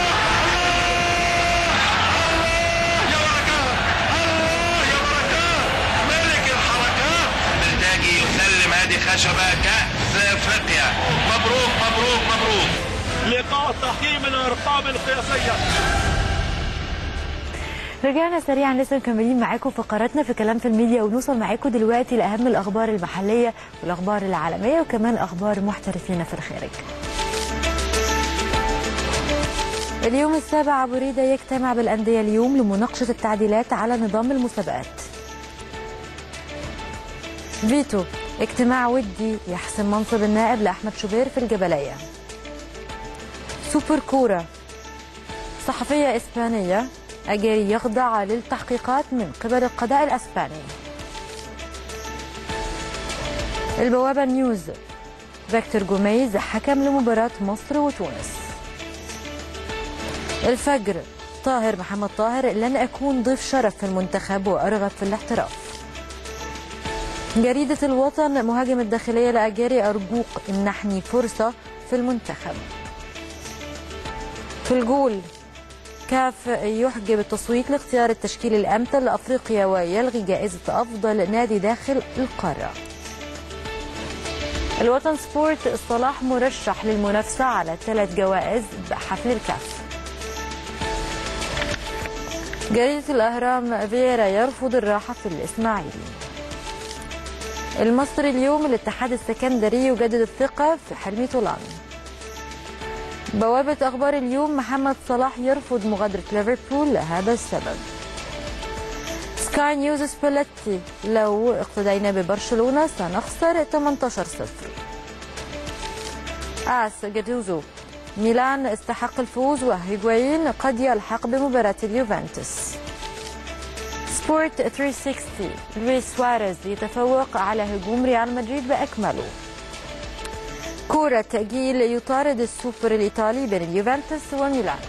يا بركات الله يا بركات ملك الحركات بلداجي يسلم هذه خشبة كأس افريقيا مبروك مبروك مبروك لقاء تحكيم الارقام القياسيه رجعنا سريعا لسه مكملين معاكم فقراتنا في كلام في الميديا ونوصل معاكم دلوقتي لاهم الاخبار المحليه والاخبار العالميه وكمان اخبار محترفين في الخارج. اليوم السابع أبو ريدة يجتمع بالأندية اليوم لمناقشة التعديلات على نظام المسابقات فيتو اجتماع ودي يحسم منصب النائب لأحمد شوبير في الجبلية سوبر كورة صحفية إسبانية أجاري يخضع للتحقيقات من قبل القضاء الأسباني البوابة نيوز فيكتور جوميز حكم لمباراة مصر وتونس الفجر طاهر محمد طاهر لن أكون ضيف شرف في المنتخب وأرغب في الاحتراف جريدة الوطن مهاجم الداخلية لأجاري أرجوك امنحني فرصة في المنتخب في الجول كاف يحجب التصويت لاختيار التشكيل الأمثل لأفريقيا ويلغي جائزة أفضل نادي داخل القارة الوطن سبورت صلاح مرشح للمنافسة على ثلاث جوائز بحفل الكاف جريدة الأهرام فييرا يرفض الراحة في الإسماعيلي المصري اليوم الاتحاد السكندري يجدد الثقة في حلمي طولان بوابة أخبار اليوم محمد صلاح يرفض مغادرة ليفربول لهذا السبب سكاي نيوز سباليتي لو اقتدينا ببرشلونة سنخسر 18 صفر آس جاتوزو ميلان استحق الفوز وهيغوين قد يلحق بمباراة اليوفنتوس سبورت 360 لويس سواريز يتفوق على هجوم ريال مدريد بأكمله كورة جيل يطارد السوبر الإيطالي بين اليوفنتوس وميلان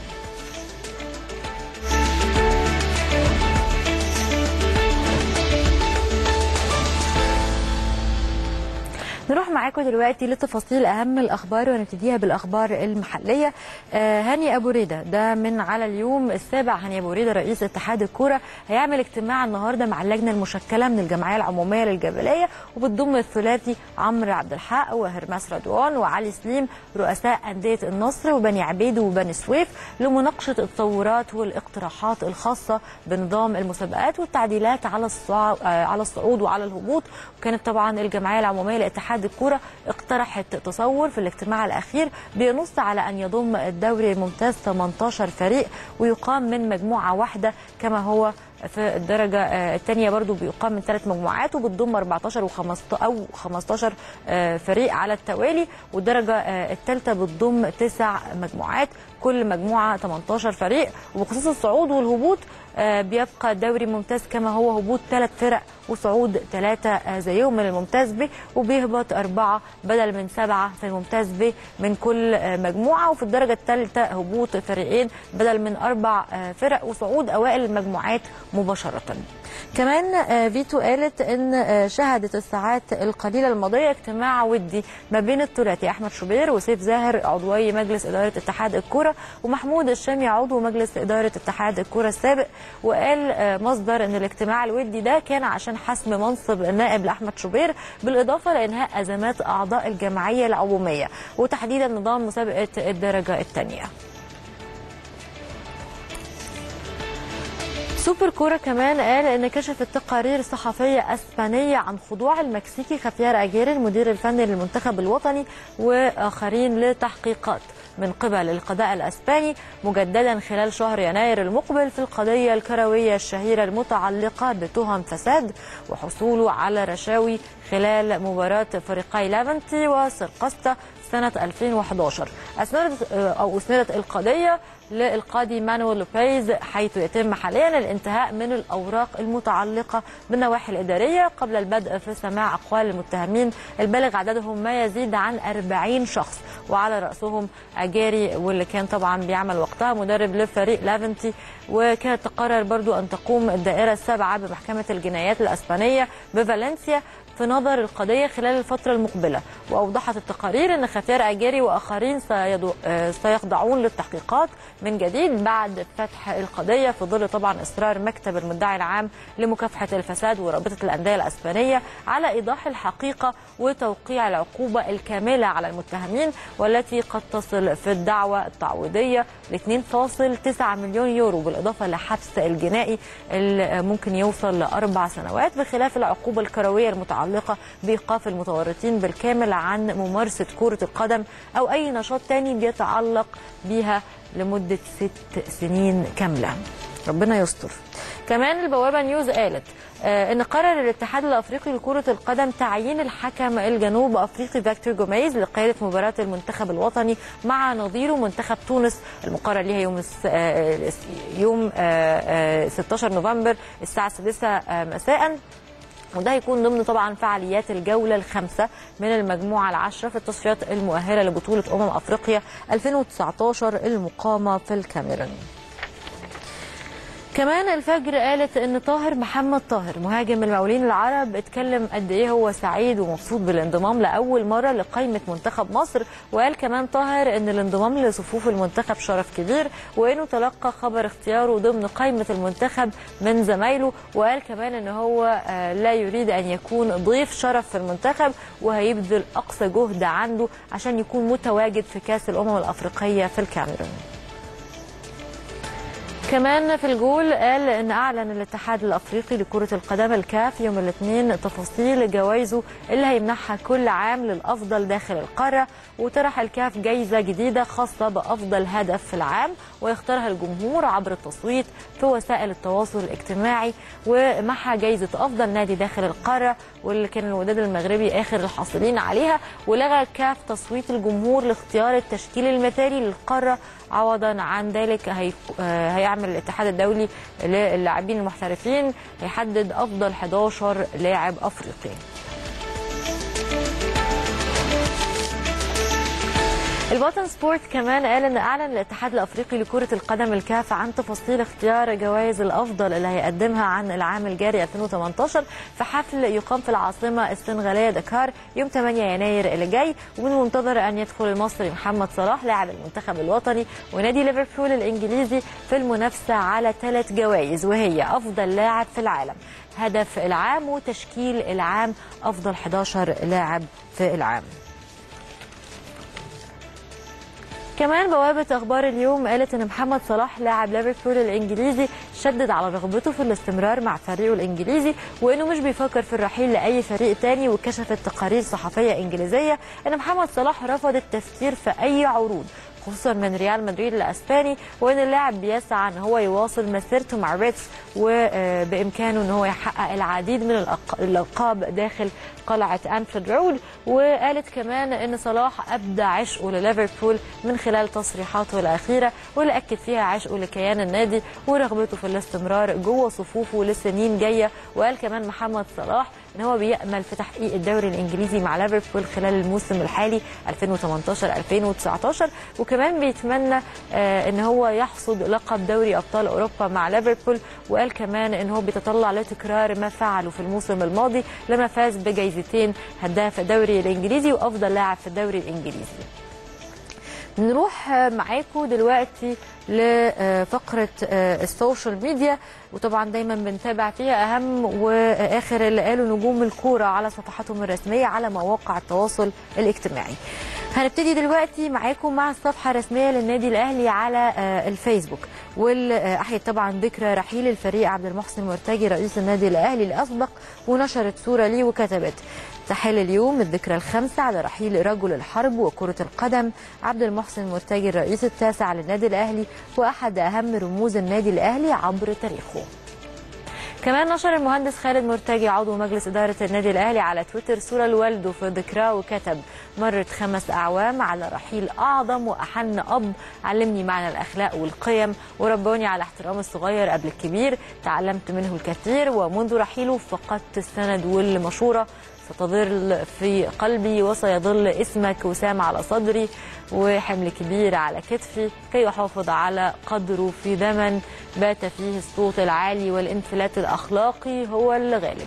نروح معاكم دلوقتي لتفاصيل اهم الاخبار ونبتديها بالاخبار المحليه آه هاني ابو ريده ده من على اليوم السابع هاني ابو ريده رئيس اتحاد الكوره هيعمل اجتماع النهارده مع اللجنه المشكله من الجمعيه العموميه للجبليه وبتضم الثلاثي عمرو عبد الحق وهرماس رضوان وعلي سليم رؤساء انديه النصر وبني عبيد وبني سويف لمناقشه التطورات والاقتراحات الخاصه بنظام المسابقات والتعديلات على الصع... آه على الصعود وعلى الهبوط وكانت طبعا الجمعيه العموميه لاتحاد اتحاد الكوره اقترحت تصور في الاجتماع الاخير بينص على ان يضم الدوري الممتاز 18 فريق ويقام من مجموعه واحده كما هو في الدرجة الثانية برضو بيقام من ثلاث مجموعات وبتضم 14 و15 أو 15 فريق على التوالي والدرجة الثالثة بتضم تسع مجموعات كل مجموعة 18 فريق وبخصوص الصعود والهبوط بيبقى الدوري ممتاز كما هو هبوط ثلاث فرق وصعود ثلاثة زيهم من الممتاز ب وبيهبط أربعة بدل من سبعة في الممتاز ب من كل مجموعة وفي الدرجة الثالثة هبوط فريقين بدل من أربع فرق وصعود أوائل المجموعات مباشرة كمان فيتو قالت ان شهدت الساعات القليله الماضيه اجتماع ودي ما بين الثلاثي احمد شوبير وسيف زاهر عضوي مجلس اداره اتحاد الكوره ومحمود الشامي عضو مجلس اداره اتحاد الكوره السابق وقال مصدر ان الاجتماع الودي ده كان عشان حسم منصب النائب لاحمد شوبير بالاضافه لانهاء ازمات اعضاء الجمعيه العموميه وتحديدا نظام مسابقه الدرجه الثانيه سوبر كوره كمان قال ان كشفت تقارير صحفيه اسبانيه عن خضوع المكسيكي خافيار اجير المدير الفني للمنتخب الوطني واخرين لتحقيقات من قبل القضاء الاسباني مجددا خلال شهر يناير المقبل في القضيه الكرويه الشهيره المتعلقه بتهم فساد وحصوله على رشاوي خلال مباراه فريقي لافنتي وسرقستا سنة 2011 أسندت أو أسندت القضية للقاضي مانويل لوبيز حيث يتم حاليا الانتهاء من الأوراق المتعلقة بالنواحي الإدارية قبل البدء في سماع أقوال المتهمين البالغ عددهم ما يزيد عن 40 شخص وعلى رأسهم أجاري واللي كان طبعا بيعمل وقتها مدرب لفريق لافنتي وكانت تقرر برضو أن تقوم الدائرة السابعة بمحكمة الجنايات الأسبانية بفالنسيا في نظر القضية خلال الفترة المقبلة وأوضحت التقارير أن خفير أجاري وآخرين سيدو- آه، سيخضعون للتحقيقات من جديد بعد فتح القضية في ظل طبعا إصرار مكتب المدعي العام لمكافحة الفساد ورابطة الأندية الأسبانية على إيضاح الحقيقة وتوقيع العقوبة الكاملة على المتهمين والتي قد تصل في الدعوة التعويضية ل 2.9 مليون يورو بالإضافة لحبس الجنائي اللي ممكن يوصل لأربع سنوات بخلاف العقوبة الكروية المتعلقة بإيقاف المتورطين بالكامل عن ممارسة كرة القدم أو أي نشاط تاني بيتعلق بيها لمدة ست سنين كاملة ربنا يستر كمان البوابة نيوز قالت آه، ان قرر الاتحاد الافريقي لكره القدم تعيين الحكم الجنوب افريقي فاكتور جوميز لقياده مباراه المنتخب الوطني مع نظيره منتخب تونس المقرر ليها يوم الس- آه، الس- يوم آه، آه، 16 نوفمبر الساعه 6 آه، مساء وده هيكون ضمن طبعا فعاليات الجوله الخامسه من المجموعه العشره في التصفيات المؤهله لبطوله امم افريقيا 2019 المقامه في الكاميرون. كمان الفجر قالت ان طاهر محمد طاهر مهاجم المقاولين العرب اتكلم قد ايه هو سعيد ومبسوط بالانضمام لاول مره لقائمه منتخب مصر وقال كمان طاهر ان الانضمام لصفوف المنتخب شرف كبير وانه تلقى خبر اختياره ضمن قائمه المنتخب من زمايله وقال كمان ان هو آه، لا يريد ان يكون ضيف شرف في المنتخب وهيبذل اقصى جهد عنده عشان يكون متواجد في كاس الامم الافريقيه في الكاميرون كمان في الجول قال ان اعلن الاتحاد الافريقي لكره القدم الكاف يوم الاثنين تفاصيل جوائزه اللي هيمنحها كل عام للافضل داخل القاره وطرح الكاف جايزه جديده خاصه بافضل هدف في العام ويختارها الجمهور عبر التصويت في وسائل التواصل الاجتماعي ومعها جايزه افضل نادي داخل القاره واللي كان الوداد المغربي اخر الحاصلين عليها ولغى الكاف تصويت الجمهور لاختيار التشكيل المثالي للقاره عوضا عن ذلك هي... آه، هيعمل الاتحاد الدولي للاعبين المحترفين هيحدد افضل 11 لاعب افريقي البطن سبورت كمان قال ان اعلن الاتحاد الافريقي لكره القدم الكاف عن تفاصيل اختيار جوائز الافضل اللي هيقدمها عن العام الجاري 2018 في حفل يقام في العاصمه السنغاليه دكار يوم 8 يناير اللي جاي ومن المنتظر ان يدخل المصري محمد صلاح لاعب المنتخب الوطني ونادي ليفربول الانجليزي في المنافسه على ثلاث جوائز وهي افضل لاعب في العالم هدف العام وتشكيل العام افضل 11 لاعب في العام كمان بوابة أخبار اليوم قالت إن محمد صلاح لاعب ليفربول الإنجليزي شدد على رغبته في الاستمرار مع فريقه الإنجليزي وإنه مش بيفكر في الرحيل لأي فريق تاني وكشفت تقارير صحفية إنجليزية إن محمد صلاح رفض التفكير في أي عروض خصوصا من ريال مدريد الاسباني وان اللاعب بيسعى ان هو يواصل مسيرته مع ريتس وبامكانه ان هو يحقق العديد من الأق- الالقاب داخل قلعه انفيلد رود وقالت كمان ان صلاح ابدى عشقه لليفربول من خلال تصريحاته الاخيره واللي اكد فيها عشقه لكيان النادي ورغبته في الاستمرار جوه صفوفه لسنين جايه وقال كمان محمد صلاح ان هو بيامل في تحقيق الدوري الانجليزي مع ليفربول خلال الموسم الحالي 2018 2019 وكمان بيتمنى آه، ان هو يحصد لقب دوري ابطال اوروبا مع ليفربول وقال كمان ان هو بيتطلع لتكرار ما فعله في الموسم الماضي لما فاز بجائزتين هداف الدوري الانجليزي وافضل لاعب في الدوري الانجليزي نروح آه، معاكم دلوقتي لفقرة آه، السوشيال ميديا وطبعا دايما بنتابع فيها أهم وآخر اللي قالوا نجوم الكورة على صفحاتهم الرسمية على مواقع التواصل الاجتماعي هنبتدي دلوقتي معاكم مع الصفحة الرسمية للنادي الأهلي على آه، الفيسبوك والأحيت طبعا ذكرى رحيل الفريق عبد المحسن مرتجي رئيس النادي الأهلي الأسبق ونشرت صورة ليه وكتبت تحل اليوم الذكرى الخامسة على رحيل رجل الحرب وكرة القدم عبد المحسن مرتجي الرئيس التاسع للنادي الأهلي وأحد أهم رموز النادي الأهلي عبر تاريخه كمان نشر المهندس خالد مرتجي عضو مجلس إدارة النادي الأهلي على تويتر صورة لوالده في ذكراه وكتب مرت خمس أعوام على رحيل أعظم وأحن أب علمني معنى الأخلاق والقيم ورباني على احترام الصغير قبل الكبير تعلمت منه الكثير ومنذ رحيله فقدت السند والمشورة ستظل في قلبي وسيظل اسمك وسام على صدري وحمل كبير على كتفي كي أحافظ على قدره في زمن بات فيه الصوت العالي والانفلات الأخلاقي هو الغالب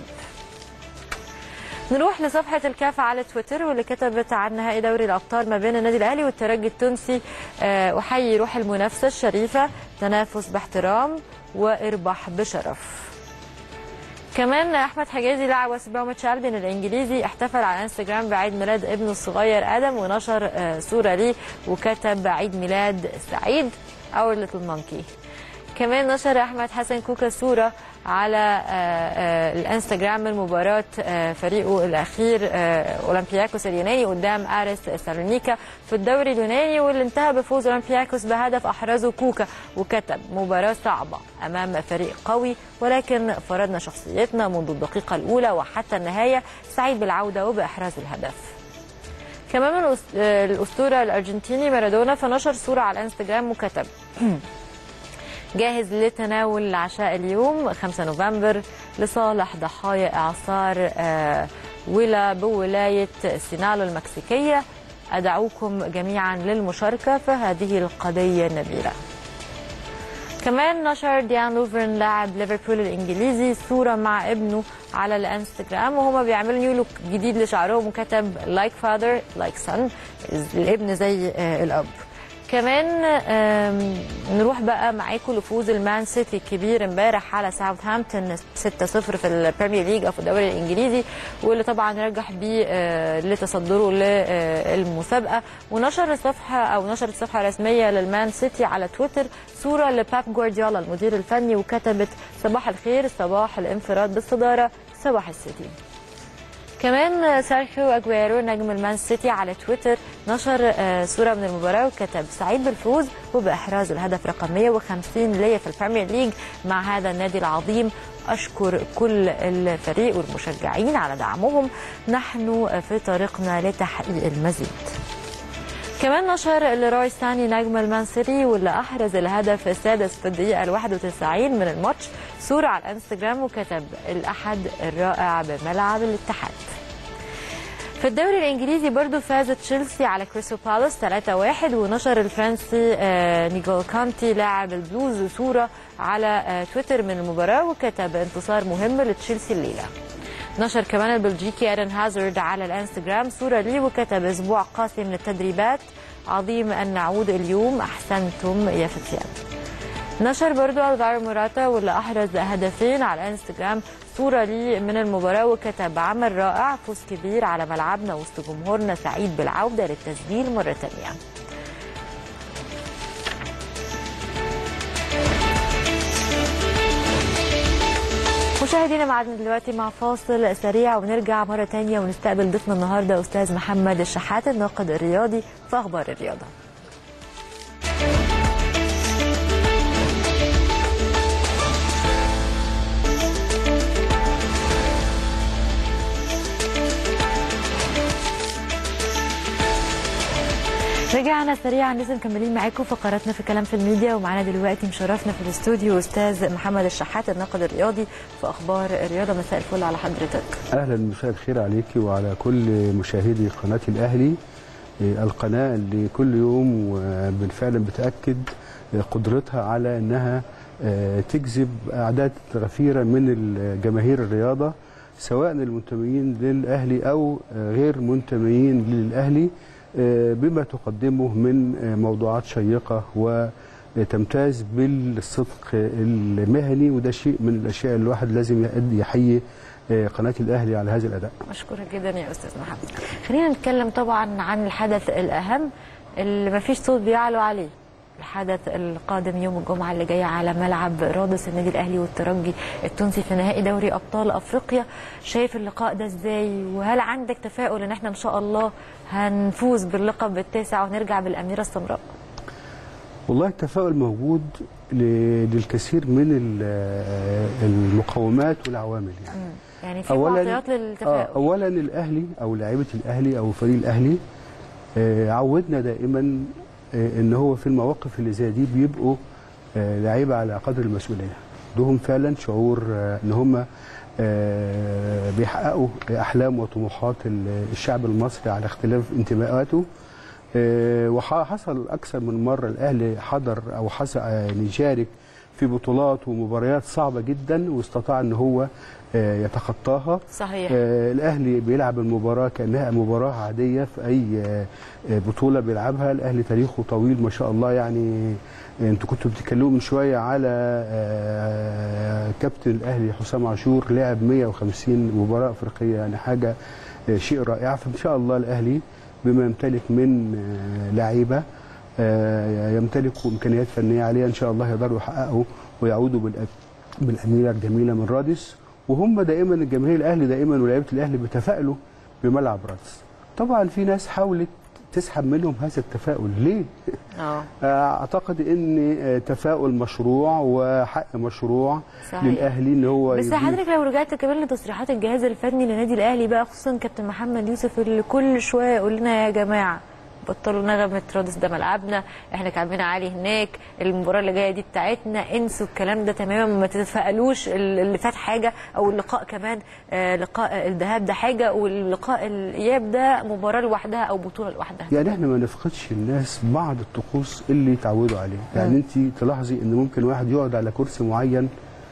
نروح لصفحة الكاف على تويتر واللي كتبت عن نهائي دوري الأبطال ما بين النادي الأهلي والترجي التونسي آه، أحيي روح المنافسة الشريفة تنافس باحترام واربح بشرف كمان احمد حجازي لاعب وست بروميتش البين الانجليزي احتفل على انستجرام بعيد ميلاد ابنه الصغير ادم ونشر آه، صوره ليه وكتب عيد ميلاد سعيد اور ليتل مونكي كمان نشر احمد حسن كوكا صوره على آه، آه، الانستجرام من مباراه آه، فريقه الاخير آه، اولمبياكوس اليوناني قدام ارس سالونيكا في الدوري اليوناني واللي انتهى بفوز اولمبياكوس بهدف احرزه كوكا وكتب مباراه صعبه امام فريق قوي ولكن فرضنا شخصيتنا منذ الدقيقه الاولى وحتى النهايه سعيد بالعوده وباحراز الهدف كمان من الأس- آه، الاسطوره الارجنتيني مارادونا فنشر صوره على الانستجرام وكتب جاهز لتناول العشاء اليوم 5 نوفمبر لصالح ضحايا إعصار آه، ويلا بولاية سينالو المكسيكية أدعوكم جميعا للمشاركة في هذه القضية النبيلة كمان نشر ديان لوفرن لاعب ليفربول الانجليزي صوره مع ابنه على الانستجرام وهما بيعملوا نيو لوك جديد لشعرهم وكتب لايك فاذر لايك سون الابن زي آه، الاب كمان آم، نروح بقى معاكم لفوز المان سيتي الكبير امبارح على ساوثهامبتون 6-0 في البريمير ليج او في الدوري الانجليزي واللي طبعا رجح بيه آه، لتصدره للمسابقه ونشر الصفحه او نشرت صفحه رسميه للمان سيتي على تويتر صوره لباب جوارديولا المدير الفني وكتبت صباح الخير صباح الانفراد بالصداره صباح السيتي كمان سيرخيو اجويرو نجم المان سيتي على تويتر نشر آه، صوره من المباراه وكتب سعيد بالفوز وباحراز الهدف رقم 150 ليا في البريمير ليج مع هذا النادي العظيم اشكر كل الفريق والمشجعين على دعمهم نحن في طريقنا لتحقيق المزيد كمان نشر لروي ساني نجم المان سيتي واللي احرز الهدف السادس في الدقيقه ال 91 من الماتش صوره على الانستجرام وكتب الاحد الرائع بملعب الاتحاد في الدوري الانجليزي برضو فاز تشيلسي على كريستال بالاس 3-1 ونشر الفرنسي آه، نيجول كانتي لاعب البلوز صوره على آه، تويتر من المباراه وكتب انتصار مهم لتشيلسي الليله نشر كمان البلجيكي ايرن هازارد على الانستجرام صوره ليه وكتب اسبوع قاسي من التدريبات عظيم ان نعود اليوم احسنتم يا فتيان نشر برضو الفارو موراتا واللي احرز هدفين على الانستجرام صوره ليه من المباراه وكتب عمل رائع فوز كبير على ملعبنا وسط جمهورنا سعيد بالعوده للتسجيل مره ثانيه مشاهدينا معادنا دلوقتي مع فاصل سريع ونرجع مرة تانية ونستقبل ضيفنا النهاردة أستاذ محمد الشحات الناقد الرياضي في أخبار الرياضة رجعنا سريعا لسه مكملين معاكم فقراتنا في كلام في الميديا ومعانا دلوقتي مشرفنا في الاستوديو استاذ محمد الشحات الناقد الرياضي في اخبار الرياضه مساء الفل على حضرتك اهلا مساء الخير عليكي وعلى كل مشاهدي قناه الاهلي إيه، القناه اللي كل يوم آه، بالفعل بتاكد آه، قدرتها على انها آه، تجذب اعداد غفيره من الجماهير الرياضه سواء المنتمين للاهلي او آه، غير منتمين للاهلي آه، بما تقدمه من آه، موضوعات شيقه وتمتاز بالصدق المهني وده شيء من الاشياء اللي الواحد لازم يأدي- يحيي آه، قناه الاهلي على هذا الاداء مشكوره جدا يا استاذ محمد خلينا نتكلم طبعا عن الحدث الاهم اللي ما فيش صوت بيعلو عليه الحدث القادم يوم الجمعه اللي جايه على ملعب رادس النادي الاهلي والترجي التونسي في نهائي دوري ابطال افريقيا شايف اللقاء ده ازاي وهل عندك تفاؤل ان احنا ان شاء الله هنفوز باللقب التاسع ونرجع بالاميره السمراء والله التفاؤل موجود ل- للكثير من ال- المقومات والعوامل يعني يعني في معطيات آه للتفاؤل اولا الاهلي او لعيبه الاهلي او فريق الاهلي آه عودنا دائما آه ان هو في المواقف اللي زي دي بيبقوا آه لعيبه على قدر المسؤوليه عندهم فعلا شعور آه ان هم آه بيحققوا احلام وطموحات ال- الشعب المصري على اختلاف انتماءاته آه، وحصل اكثر من مره الاهلي حضر او حصل يعني شارك في بطولات ومباريات صعبه جدا واستطاع ان هو آه، يتخطاها صحيح آه، الاهلي بيلعب المباراه كانها مباراه عاديه في اي آه، آه، بطوله بيلعبها الاهلي تاريخه طويل ما شاء الله يعني آه، انتوا كنتوا بتتكلموا من شويه على آه، كابتن الاهلي حسام عاشور لعب 150 مباراه افريقيه يعني حاجه آه، شيء رائع فان شاء الله الاهلي بما يمتلك من آه، لعيبه آه، يمتلكوا امكانيات فنيه عاليه ان شاء الله يقدروا يحققوا ويعودوا بالأ- بالاميره الجميله من رادس وهم دائما الجماهير الاهلي دائما ولاعيبه الاهلي بيتفائلوا بملعب رادس طبعا في ناس حاولت تسحب منهم هذا التفاؤل ليه اه اعتقد ان آه، تفاؤل مشروع وحق مشروع صحيح. للاهلي ان هو بس يجيب- حضرتك لو رجعت كمان لتصريحات الجهاز الفني للنادي الاهلي بقى خصوصا كابتن محمد يوسف اللي كل شويه يقول لنا يا جماعه بطلوا نغمة رادس ده ملعبنا احنا كعبنا عالي هناك المباراة اللي جاية دي بتاعتنا انسوا الكلام ده تماما ما تتفائلوش ال- اللي فات حاجة او اللقاء كمان آه لقاء الذهاب ده حاجة واللقاء الاياب ده مباراة لوحدها او بطولة لوحدها يعني احنا ما نفقدش الناس بعض الطقوس اللي يتعودوا عليه يعني انت تلاحظي ان ممكن واحد يقعد على كرسي معين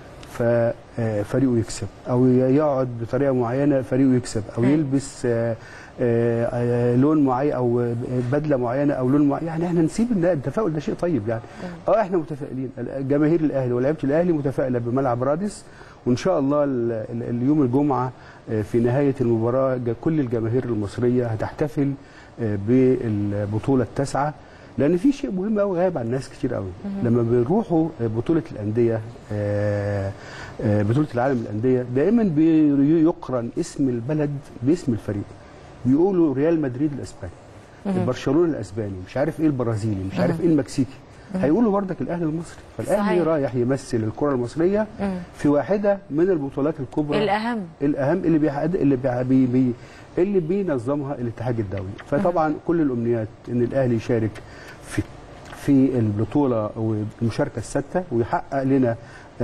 ففريقه يكسب او يقعد بطريقه معينه فريقه يكسب او أيوة. يلبس آه، آه، آه، لون معين او بدله معينه او لون معين يعني احنا نسيب إن التفاؤل ده شيء طيب يعني اه احنا متفائلين جماهير الاهلي ولاعيبه الاهلي متفائله بملعب رادس وان شاء الله ال- ال- اليوم الجمعه آه، في نهايه المباراه جا- كل الجماهير المصريه هتحتفل آه، بالبطوله التاسعه لان في شيء مهم قوي غايب عن ناس كتير قوي لما بيروحوا آه، بطوله الانديه آه، آه، بطوله العالم للانديه دائما بيقرن اسم البلد باسم الفريق بيقولوا ريال مدريد الاسباني برشلونه الاسباني مش عارف ايه البرازيلي مش عارف ايه المكسيكي هيقولوا بردك الاهلي المصري فالاهلي صحيح. رايح يمثل الكره المصريه في واحده من البطولات الكبرى الاهم الاهم اللي بيحقق اللي بي بي بي اللي بينظمها الاتحاد الدولي فطبعا كل الامنيات ان الاهلي يشارك في في البطوله او المشاركه السادسه ويحقق لنا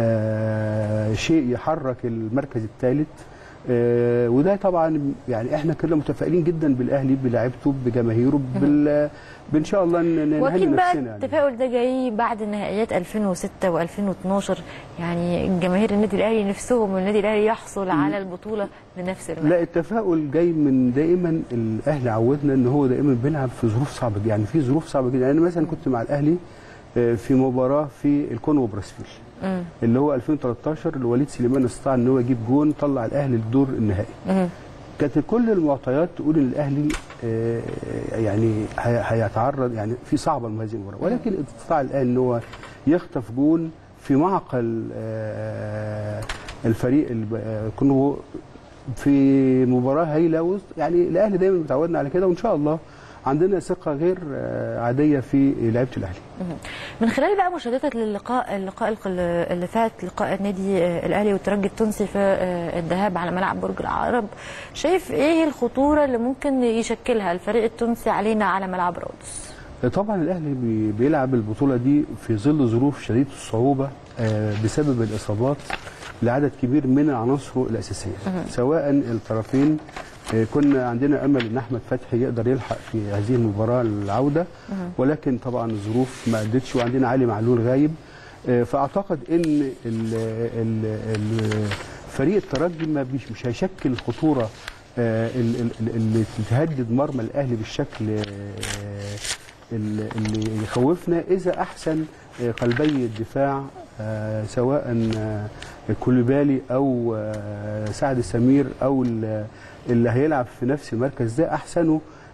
آه شيء يحرك المركز الثالث آه وده طبعا يعني احنا كنا متفائلين جدا بالاهلي بلاعيبته بجماهيره بال بان شاء الله ن- ن- نهني واكيد بقى نفسنا يعني. التفاؤل ده جاي بعد نهائيات 2006 و2012 يعني جماهير النادي الاهلي نفسهم النادي الاهلي يحصل على البطوله لنفس المكان لا التفاؤل جاي من دائما الاهلي عودنا ان هو دائما بيلعب في ظروف صعبه جدا يعني في ظروف صعبه جدا يعني مثلا كنت مع الاهلي آه، في مباراه في الكونغو برازيل مم. اللي هو 2013 اللي وليد سليمان استطاع ان هو يجيب جون طلع الاهلي للدور النهائي مم. كانت كل المعطيات تقول ان الاهلي آه، يعني هي- هيتعرض يعني في صعبه من هذه المباراه ولكن استطاع الاهلي ان هو يخطف جون في معقل آه، الفريق الب- آه، الكونغو في مباراه هايله وسط- يعني الاهلي دايما متعودنا على كده وان شاء الله عندنا ثقه غير آه، عاديه في لعيبه الاهلي من خلال بقى مشاهدتك للقاء اللقاء الق- اللي فات لقاء النادي آه، الاهلي والترجي التونسي في آه، الذهاب على ملعب برج العرب شايف ايه الخطوره اللي ممكن يشكلها الفريق التونسي علينا على ملعب رودس طبعا الاهلي بي- بيلعب البطوله دي في ظل ظروف شديده الصعوبه آه، بسبب الاصابات لعدد كبير من عناصره الاساسيه سواء الطرفين آه، كنا عندنا امل ان احمد فتحي يقدر يلحق في هذه المباراه العوده ولكن طبعا الظروف ما ادتش وعندنا علي معلول غايب آه، فاعتقد ان ال- ال- ال- فريق الترجي ما بيش- مش هيشكل خطوره آه، ال- ال- اللي تهدد مرمى الاهلي بالشكل آه، ال- اللي يخوفنا اذا احسن آه، قلبي الدفاع آه، سواء آه، كوليبالي او آه، سعد السمير او ال- اللي هيلعب في نفس المركز ده احسنوا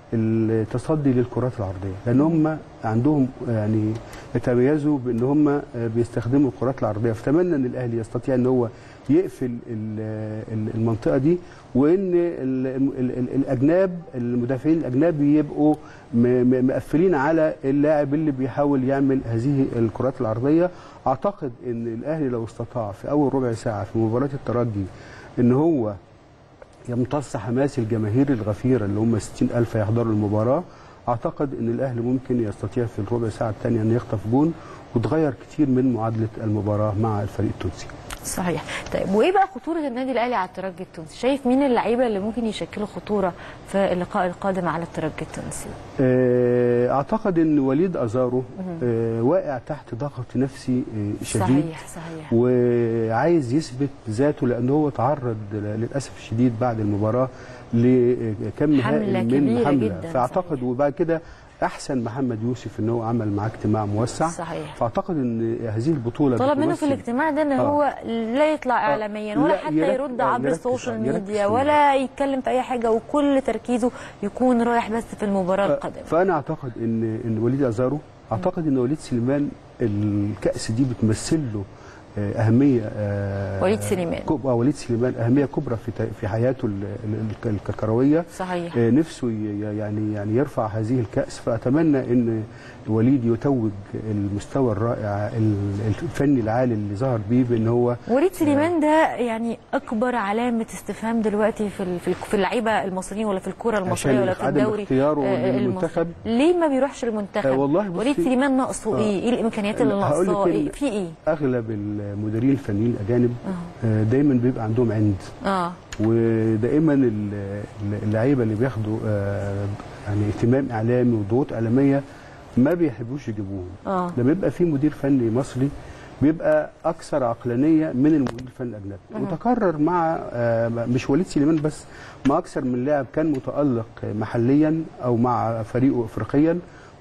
التصدي للكرات العرضيه لان هم عندهم يعني يتميزوا بان هم بيستخدموا الكرات العرضيه فتمنى ان الاهلي يستطيع ان هو يقفل ال- ال- المنطقه دي وان ال- ال- ال- الاجناب المدافعين الاجناب يبقوا م- م- مقفلين على اللاعب اللي بيحاول يعمل هذه الكرات العرضيه اعتقد ان الاهلي لو استطاع في اول ربع ساعه في مباراه الترجي ان هو يمتص حماس الجماهير الغفيره اللي هم 60000 يحضروا المباراه اعتقد ان الاهلي ممكن يستطيع في الربع ساعه الثانيه ان يخطف جون وتغير كتير من معادله المباراه مع الفريق التونسي صحيح طيب وايه بقى خطوره النادي الاهلي على الترجي التونسي شايف مين اللعيبه اللي ممكن يشكلوا خطوره في اللقاء القادم على الترجي التونسي آه، اعتقد ان وليد ازارو آه، واقع تحت ضغط نفسي آه، شديد صحيح صحيح وعايز يثبت ذاته لان هو تعرض للاسف الشديد بعد المباراه لكم حملة هائل كبيرة من حمله جداً، فاعتقد صحيح. وبعد كده احسن محمد يوسف ان هو عمل معاه اجتماع موسع صحيح. فاعتقد ان هذه البطوله طلب منه في بتمثل- الاجتماع ده ان آه. هو لا يطلع اعلاميا ولا لا، حتى يرك- يرد آه، عبر يركز- السوشيال يركز ميديا في ولا يتكلم في اي حاجه وكل تركيزه يكون رايح بس في المباراه القادمه فانا اعتقد ان ان وليد ازارو اعتقد ان وليد سليمان الكاس دي بتمثل له آه، اهميه آه، وليد سليمان. كب- آه، وليد سليمان اهميه كبرى في تا- في حياته ال- ال- ال- الكرويه صحيح آه، نفسه ي- يعني يعني يرفع هذه الكاس فاتمنى ان وليد يتوج المستوى الرائع ال- الفني العالي اللي ظهر بيه بان هو وليد سليمان ده يعني اكبر علامه استفهام دلوقتي في ال- في ال- في اللعيبه المصريين ولا في الكره المصريه عشان ولا في عدم الدوري اختياره آه، للمنتخب. المصري. ليه ما بيروحش المنتخب آه، والله بصي- وليد سليمان ناقصه آه. ايه ايه الامكانيات اللي هقول لك ناقصاه إن ايه في ايه اغلب المديرين الفنيين الاجانب آه، دايما بيبقى عندهم عند اه ودائما ال- ال- اللعيبه اللي بياخدوا آه، يعني اهتمام اعلامي وضغوط اعلاميه ما بيحبوش يجيبوهم آه. لما يبقى في مدير فني مصري بيبقى اكثر عقلانيه من المدير الفني الاجنبي وتكرر مع آه، مش وليد سليمان بس مع اكثر من لاعب كان متالق محليا او مع فريقه افريقيا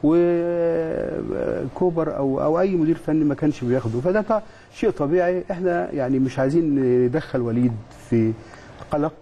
وكوبر او او اي مدير فني ما كانش بياخده فده ط- شيء طبيعي احنا يعني مش عايزين ندخل وليد في قلق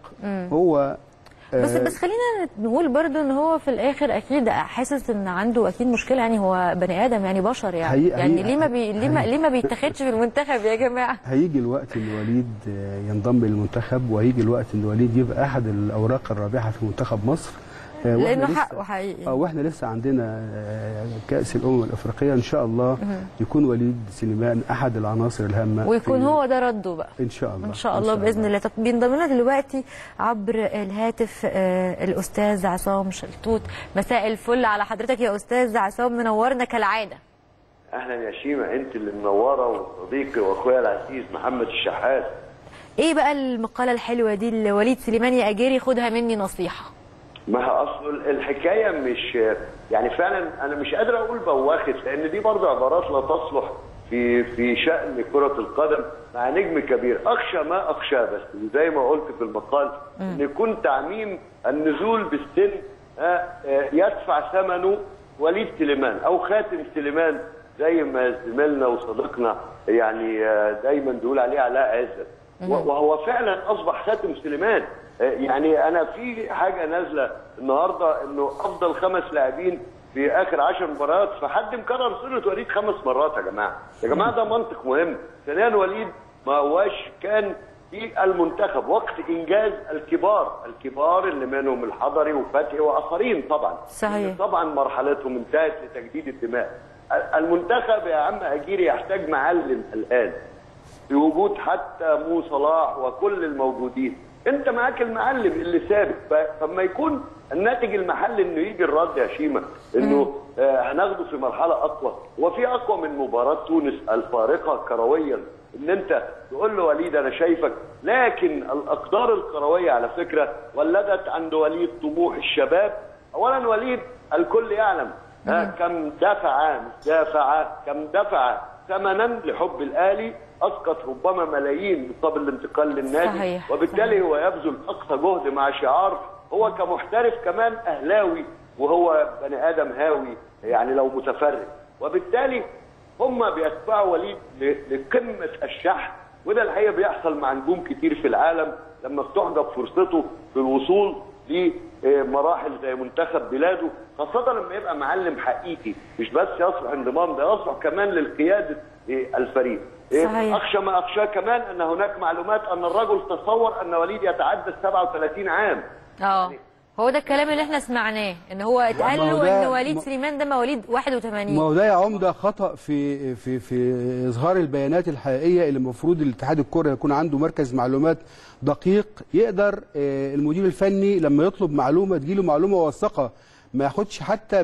هو بس آه، بس خلينا نقول برضو ان هو في الاخر اكيد حاسس ان عنده اكيد مشكله يعني هو بني ادم يعني بشر يعني حقيقة- يعني حقيقة- ليه ما بي ليه ما ليه ما بيتاخدش في المنتخب يا جماعه هيجي الوقت ان وليد آه، ينضم للمنتخب وهيجي الوقت ان وليد يبقى احد الاوراق الرابحه في منتخب مصر آه، وإحنا لانه لسه- حقه حقيقي اه واحنا لسه عندنا آه، كاس الامم الافريقيه ان شاء الله يكون وليد سليمان احد العناصر الهامه ويكون في- هو ده رده بقى ان شاء الله ان شاء الله باذن الله طب بينضم لنا دلوقتي عبر الهاتف آه، الاستاذ عصام شلتوت مساء الفل على حضرتك يا استاذ عصام منورنا كالعاده اهلا يا شيماء انت اللي منوره وصديقي واخويا العزيز محمد الشحات ايه بقى المقاله الحلوه دي اللي وليد سليمان يا اجيري خدها مني نصيحه ما هي اصل الحكايه مش يعني فعلا انا مش قادر اقول بواخد لان دي برضه عبارات لا تصلح في في شان كره القدم مع نجم كبير اخشى ما اخشاه بس زي ما قلت في المقال ان يكون تعميم النزول بالسن آه، آه، يدفع ثمنه وليد سليمان او خاتم سليمان زي ما زميلنا وصديقنا يعني آه، دايما بيقول عليه علاء عزت وهو فعلا اصبح خاتم سليمان آه، يعني انا في حاجه نازله النهارده انه افضل خمس لاعبين في اخر 10 مباريات فحد مكرر سنه وليد خمس مرات يا جماعه يا جماعه ده منطق مهم ثانيا وليد ما هواش كان في المنتخب وقت انجاز الكبار الكبار اللي منهم الحضري وفتحي واخرين طبعا صحيح. طبعا مرحلتهم انتهت لتجديد الدماء المنتخب يا عم اجيري يحتاج معلم الان بوجود حتى مو صلاح وكل الموجودين انت معاك المعلم اللي ثابت ف- فلما يكون الناتج المحلي انه يجي الرد يا شيماء انه آه هناخده في مرحله اقوى وفي اقوى من مباراه تونس الفارقه كرويا ان انت تقول له وليد انا شايفك لكن الاقدار الكرويه على فكره ولدت عند وليد طموح الشباب اولا وليد الكل يعلم آه كم دفع مش دافع كم دفع ثمنا لحب الاهلي اسقط ربما ملايين مقابل الانتقال للنادي صحيح، وبالتالي هو يبذل اقصى جهد مع شعار هو كمحترف كمان اهلاوي وهو بني ادم هاوي يعني لو متفرد وبالتالي هم بيتبعوا وليد ل- لقمه الشحن وده الحقيقه بيحصل مع نجوم كتير في العالم لما بتحجب فرصته في الوصول لمراحل زي منتخب بلاده خاصه لما يبقى معلم حقيقي مش بس يصلح انضمام ده يصلح كمان للقياده إيه، الفريق إيه، صحيح. اخشى ما اخشاه كمان ان هناك معلومات ان الرجل تصور ان وليد يتعدى ال 37 عام اه هو ده الكلام اللي احنا سمعناه ان هو اتقال ما هو له ده- ان وليد ما- سليمان ده مواليد 81 ما هو ده يا عمده خطا في في في اظهار البيانات الحقيقيه اللي المفروض الاتحاد الكره يكون عنده مركز معلومات دقيق يقدر آه، المدير الفني لما يطلب معلومه تجيله معلومه موثقه ما ياخدش حتى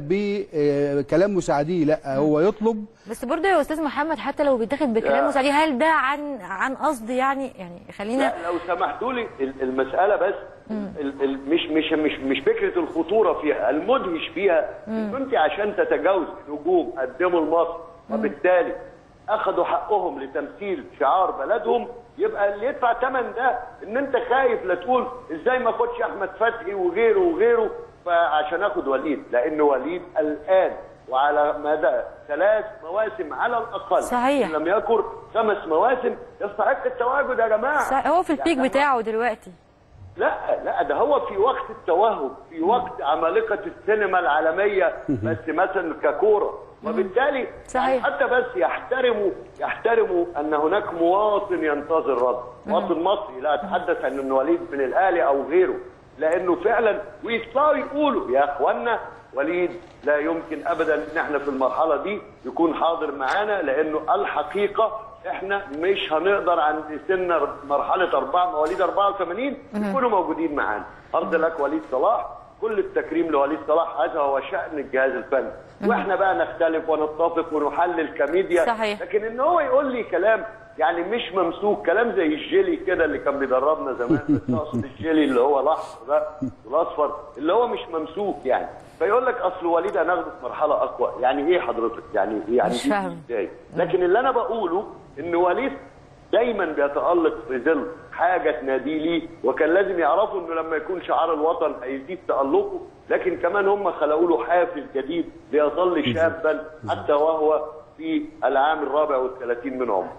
بكلام مساعديه لا هو يطلب بس برضه يا استاذ محمد حتى لو بيتاخد بكلام لا. مساعدين هل ده عن عن قصد يعني يعني خلينا لا لو سمحتوا لي ال- المساله بس ال- ال- مش مش مش مش فكره الخطوره فيها المدهش فيها ان انت عشان تتجاوز نجوم قدموا لمصر وبالتالي اخذوا حقهم لتمثيل شعار بلدهم يبقى اللي يدفع ثمن ده ان انت خايف لا تقول ازاي ما اخدش احمد فتحي وغيره وغيره فعشان اخد وليد لان وليد الان وعلى مدى ثلاث مواسم على الاقل صحيح. إن لم يكن خمس مواسم يستحق التواجد يا جماعه صح- هو في البيك يعني بتاعه دلوقتي لا لا ده هو في وقت التوهج في وقت عمالقه السينما العالميه بس مثلا ككوره وبالتالي صحيح. يعني حتى بس يحترموا يحترموا ان هناك مواطن ينتظر رد مواطن مصري لا اتحدث عن انه وليد من الاهلي او غيره لانه فعلا ويطلعوا يقولوا يا اخوانا وليد لا يمكن ابدا ان احنا في المرحله دي يكون حاضر معانا لانه الحقيقه احنا مش هنقدر عند سن مرحله اربعه مواليد 84 يكونوا موجودين معانا ارض لك وليد صلاح كل التكريم لوليد صلاح هذا هو شان الجهاز الفني واحنا بقى نختلف ونتفق ونحلل كميديا صحيح. لكن ان هو يقول لي كلام يعني مش ممسوك كلام زي الجيلي كده اللي كان بيدربنا زمان بس اقصد الجيلي اللي هو الاحمر ده والاصفر اللي هو مش ممسوك يعني فيقول لك اصل وليد هناخده في مرحله اقوى يعني ايه حضرتك يعني يعني مش دي فاهم. ازاي لكن اللي انا بقوله ان وليد دايما بيتالق في ظل حاجه تناديه ليه وكان لازم يعرفوا انه لما يكون شعار الوطن هيزيد تالقه لكن كمان هم خلقوا له حافز جديد ليظل شابا حتى وهو في العام الرابع والثلاثين من عمره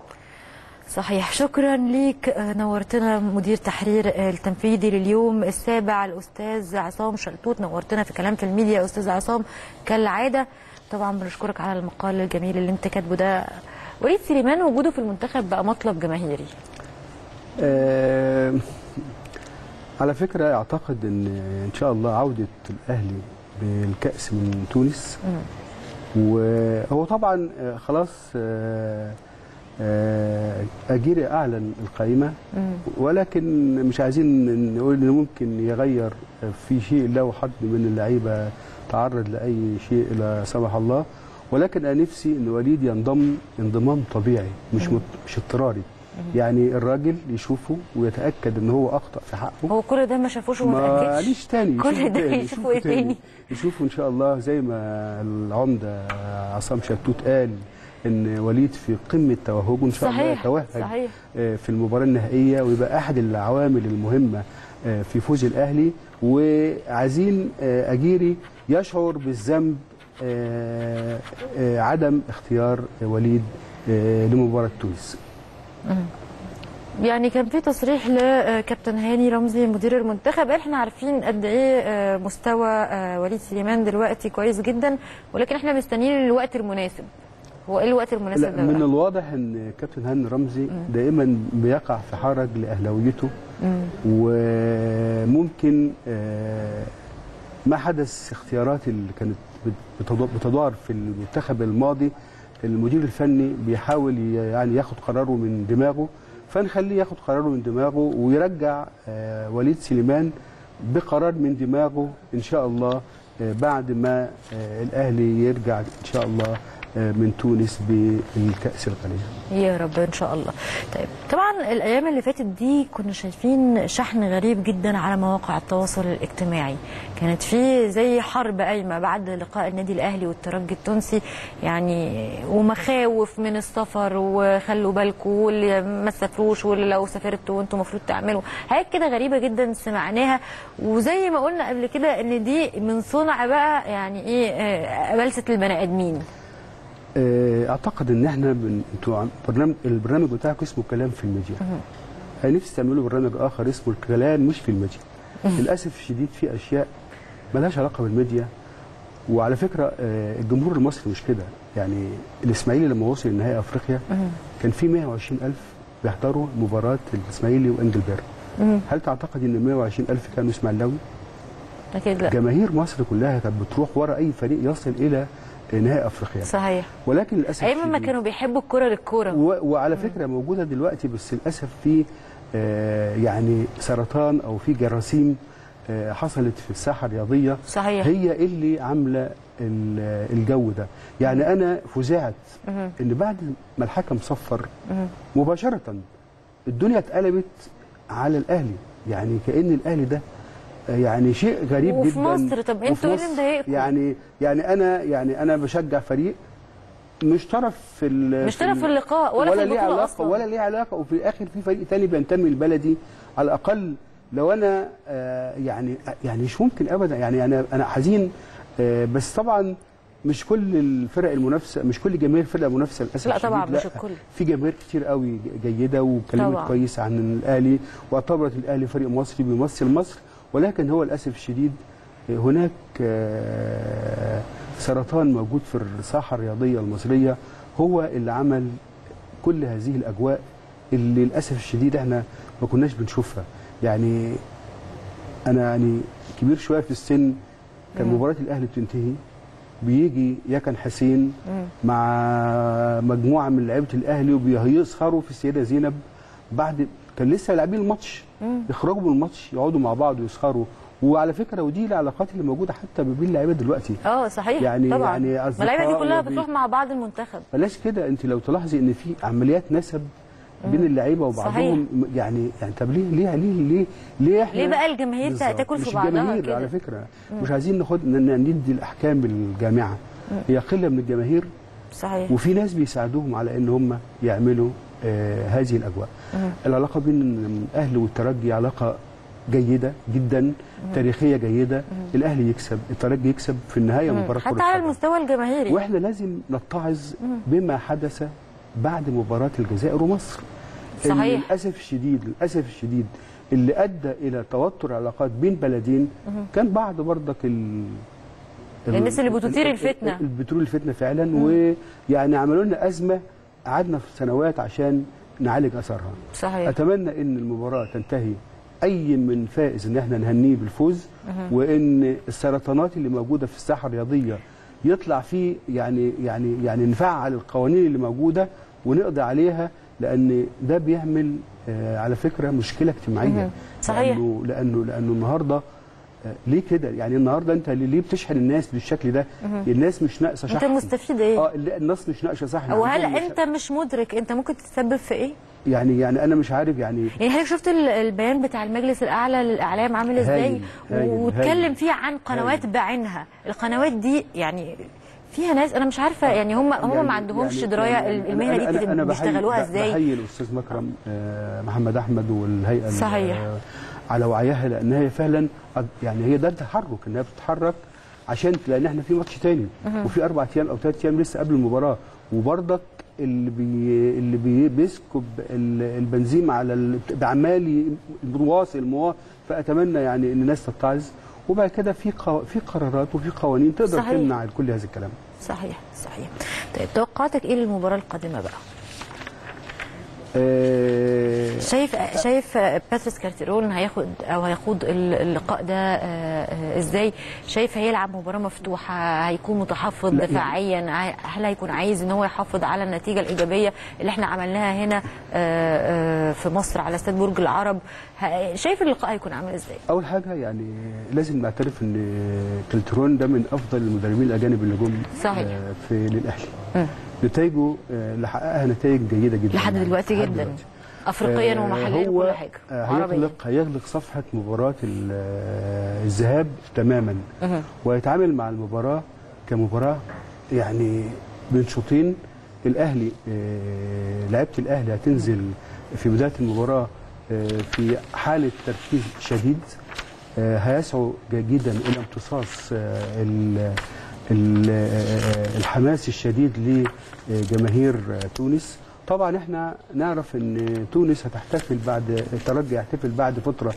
صحيح شكرا ليك آه، نورتنا مدير تحرير آه، التنفيذي لليوم السابع الاستاذ عصام شلتوت نورتنا في كلام في الميديا يا استاذ عصام كالعاده طبعا بنشكرك على المقال الجميل اللي انت كاتبه ده وليد سليمان وجوده في المنتخب بقى مطلب جماهيري آه، على فكرة أعتقد أن إن شاء الله عودة الأهلي بالكأس من تونس وهو طبعا آه، خلاص آه، آه، أجيري أعلن القائمة ولكن مش عايزين نقول إنه ممكن يغير في شيء لو حد من اللعيبة تعرض لأي شيء لا سمح الله ولكن أنا نفسي إن وليد ينضم انضمام طبيعي مش مت- مش اضطراري يعني الراجل يشوفه ويتأكد إن هو أخطأ في حقه هو كل ده ما شافوش وما ما تاكدش ليش تاني كل يشوفوا ده تاني، يشوفوا ايه تاني يشوفوا ان شاء الله زي ما العمده عصام شتوت قال ان وليد في قمه توهجه ان شاء الله صحيح، يتوهج صحيح. آه، في المباراه النهائيه ويبقى احد العوامل المهمه آه، في فوز الاهلي وعايزين آه، اجيري يشعر بالذنب آه، آه، عدم اختيار وليد آه، لمباراه تونس يعني كان في تصريح لكابتن هاني رمزي مدير المنتخب احنا عارفين قد ايه آه، مستوى آه، وليد سليمان دلوقتي كويس جدا ولكن احنا مستنيين الوقت المناسب هو ايه الوقت المناسب لا ده من بقى؟ الواضح ان كابتن هاني رمزي دائما بيقع في حرج لاهلاويته وممكن آه، ما حدث اختيارات اللي كانت بت- بتدو- بتدار في المنتخب الماضي المدير الفني بيحاول ي- يعني ياخد قراره من دماغه فنخليه ياخد قراره من دماغه ويرجع آه، وليد سليمان بقرار من دماغه ان شاء الله آه، بعد ما آه، الاهلي يرجع ان شاء الله آه، من تونس بالكاس الغنيه يا رب ان شاء الله طيب طبعا الايام اللي فاتت دي كنا شايفين شحن غريب جدا على مواقع التواصل الاجتماعي كانت في زي حرب قايمه بعد لقاء النادي الاهلي والترجي التونسي يعني ومخاوف من السفر وخلوا بالكم واللي ما تسافروش واللي لو سافرتوا وانتم المفروض تعملوا حاجات كده غريبه جدا سمعناها وزي ما قلنا قبل كده ان دي من صنع بقى يعني ايه آه، بلسه البني ادمين آه، اعتقد ان احنا بن... انتوا عم- برنامج البرنامج بتاعكم اسمه كلام في الميديا انا نفسي تعملوا برنامج اخر اسمه الكلام مش في الميديا للاسف الشديد في اشياء ملهاش علاقه بالميديا وعلى فكره آه، الجمهور المصري مش كده يعني الاسماعيلي لما وصل لنهائي افريقيا كان في 120 الف بيحضروا مباراه الاسماعيلي وانجلبيرت هل تعتقد ان 120 الف كانوا اسماعيلاوي اكيد لا جماهير مصر كلها كانت بتروح ورا اي فريق يصل الى نهائي افريقيا صحيح ولكن للاسف ايام ما الشديد- كانوا بيحبوا الكره للكوره و... وعلى فكره موجوده دلوقتي بس للاسف في آه، يعني سرطان او في جراثيم آه، حصلت في الساحه الرياضيه صحيح. هي اللي عامله ال- الجو ده يعني انا فزعت ان بعد ما الحكم صفر مباشره الدنيا اتقلبت على الاهلي يعني كان الاهلي ده آه، يعني شيء غريب وفي جدا مصر، طب وفي انتوا ايه اللي مصر مضايقكم؟ يعني يعني انا يعني انا بشجع فريق مش طرف في ال- مش طرف ال- في اللقاء ولا في ليه البطولة علاقه أصلاً. ولا ليه علاقه وفي الاخر في فريق تاني بينتمي لبلدي على الاقل لو انا آه يعني يعني مش ممكن ابدا يعني انا انا حزين آه بس طبعا مش كل الفرق المنافسه مش كل جماهير الفرق المنافسه للاسف لا الشديد، طبعاً مش الكل. في جماهير كتير قوي جيده وكلمت طبعاً. كويس عن الاهلي واعتبرت الاهلي فريق مصري بيمثل مصر ولكن هو للاسف الشديد هناك آه، سرطان موجود في الساحه الرياضيه المصريه هو اللي عمل كل هذه الاجواء اللي للاسف الشديد احنا ما كناش بنشوفها يعني انا يعني كبير شويه في السن كان مباراه الاهلي بتنتهي بيجي يكن حسين مع مجموعه من لعيبه الاهلي وبيسهروا في السيده زينب بعد كان لسه لاعبين الماتش يخرجوا من الماتش يقعدوا مع بعض ويسهروا وعلى فكره ودي العلاقات اللي موجوده حتى ما بين اللعيبه دلوقتي اه صحيح يعني- طبعا يعني ما اللعيبه دي أصدقاء كلها وبي- بتروح مع بعض المنتخب بلاش كده انت لو تلاحظي ان في عمليات نسب بين اللعيبه وبعضهم يعني يعني طب ليه ليه ليه ليه ليه احنا ليه بقى الجماهير بالظبط. تاكل في مش بعضها الجماهير كده؟ على فكره مش عايزين ناخد ن- ن- ندي الاحكام بالجامعه هي قله من الجماهير صحيح وفي ناس بيساعدوهم على ان هم يعملوا آه هذه الاجواء العلاقه بين الاهلي والترجي علاقه جيده جدا تاريخيه جيده الاهلي يكسب الترجي يكسب في النهايه مباراه حتى كرة على قدم. المستوى الجماهيري واحنا لازم نتعظ بما حدث بعد مباراه الجزائر ومصر اللي صحيح. للاسف الشديد للاسف الشديد اللي ادى الى توتر علاقات بين بلدين كان بعض برضك ال ال- الناس اللي ال- بتثير ال- الفتنة. ال- بتثير الفتنه فعلا ويعني عملوا لنا ازمه قعدنا في سنوات عشان نعالج اثرها صحيح اتمنى ان المباراه تنتهي اي من فائز ان احنا نهنيه بالفوز وان السرطانات اللي موجوده في الساحه الرياضيه يطلع فيه يعني يعني يعني نفعل القوانين اللي موجوده ونقضي عليها لان ده بيعمل آه على فكره مشكله اجتماعيه مهم. صحيح. لانه لانه لانه النهارده آه، ليه كده يعني النهارده انت ليه بتشحن الناس بالشكل ده الناس مش ناقصه انت شحن مستفيد ايه؟ اه لا، الناس مش ناقصه شحن وهل عندهم مش- انت مش مدرك انت ممكن تتسبب في ايه؟ يعني يعني انا مش عارف يعني يعني حضرتك شفت ال- البيان بتاع المجلس الاعلى للاعلام عامل ازاي هايل، هايل، واتكلم هايل. فيه عن قنوات بعينها القنوات دي يعني فيها ناس انا مش عارفه يعني هم هم يعني- ما عندهمش يعني- درايه يعني المهنه أنا- دي أنا- أنا بحيي- بيشتغلوها ب- ازاي بحيي الاستاذ مكرم آه، محمد احمد والهيئه ال- صحيح. آه، على وعيها لان هي فعلا قد- يعني هي ده التحرك انها بتتحرك عشان لان احنا في ماتش تاني وفي اربع ايام او ثلاث ايام لسه قبل المباراه وبرضك اللي بي اللي بي بيسكب ال- البنزين على ال- بعمال مواصل مواصل فاتمنى يعني ان الناس تتعظ وبعد كده في قو... في قرارات وفي قوانين تقدر صحيح. تمنع كل هذا الكلام صحيح صحيح طيب توقعاتك ايه للمباراه القادمه بقى؟ آه، شايف شايف باتريس كارتيرون هياخد او هيخوض اللقاء ده آه، آه، ازاي شايف هيلعب مباراه مفتوحه هيكون متحفظ لا، يعني- دفاعيا عاي- هل هيكون عايز ان هو يحافظ على النتيجه الايجابيه اللي احنا عملناها هنا آه، آه، في مصر على استاد برج العرب ه- شايف اللقاء هيكون عامل ازاي اول حاجه يعني لازم نعترف ان كالترون ده من افضل المدربين الاجانب اللي جم صحيح. آه، في للاهلي نتائجه آه، اللي حققها نتائج جيده جدا لحد يعني، دلوقتي لحد جدا دلوقتي. افريقيا آه، ومحليا هو وكل حاجه آه، عربيا هيغلق هيغلق صفحه مباراه ال- آه، الذهاب تماما مهم. ويتعامل مع المباراه كمباراه يعني بين شوطين الاهلي آه، لعيبه الاهلي هتنزل في بدايه المباراه آه، في حاله تركيز شديد آه، هيسعوا جدا الى امتصاص آه، ال- ال- آه، الحماس الشديد لجماهير آه، تونس طبعا احنا نعرف ان تونس هتحتفل بعد الترجي يحتفل بعد فتره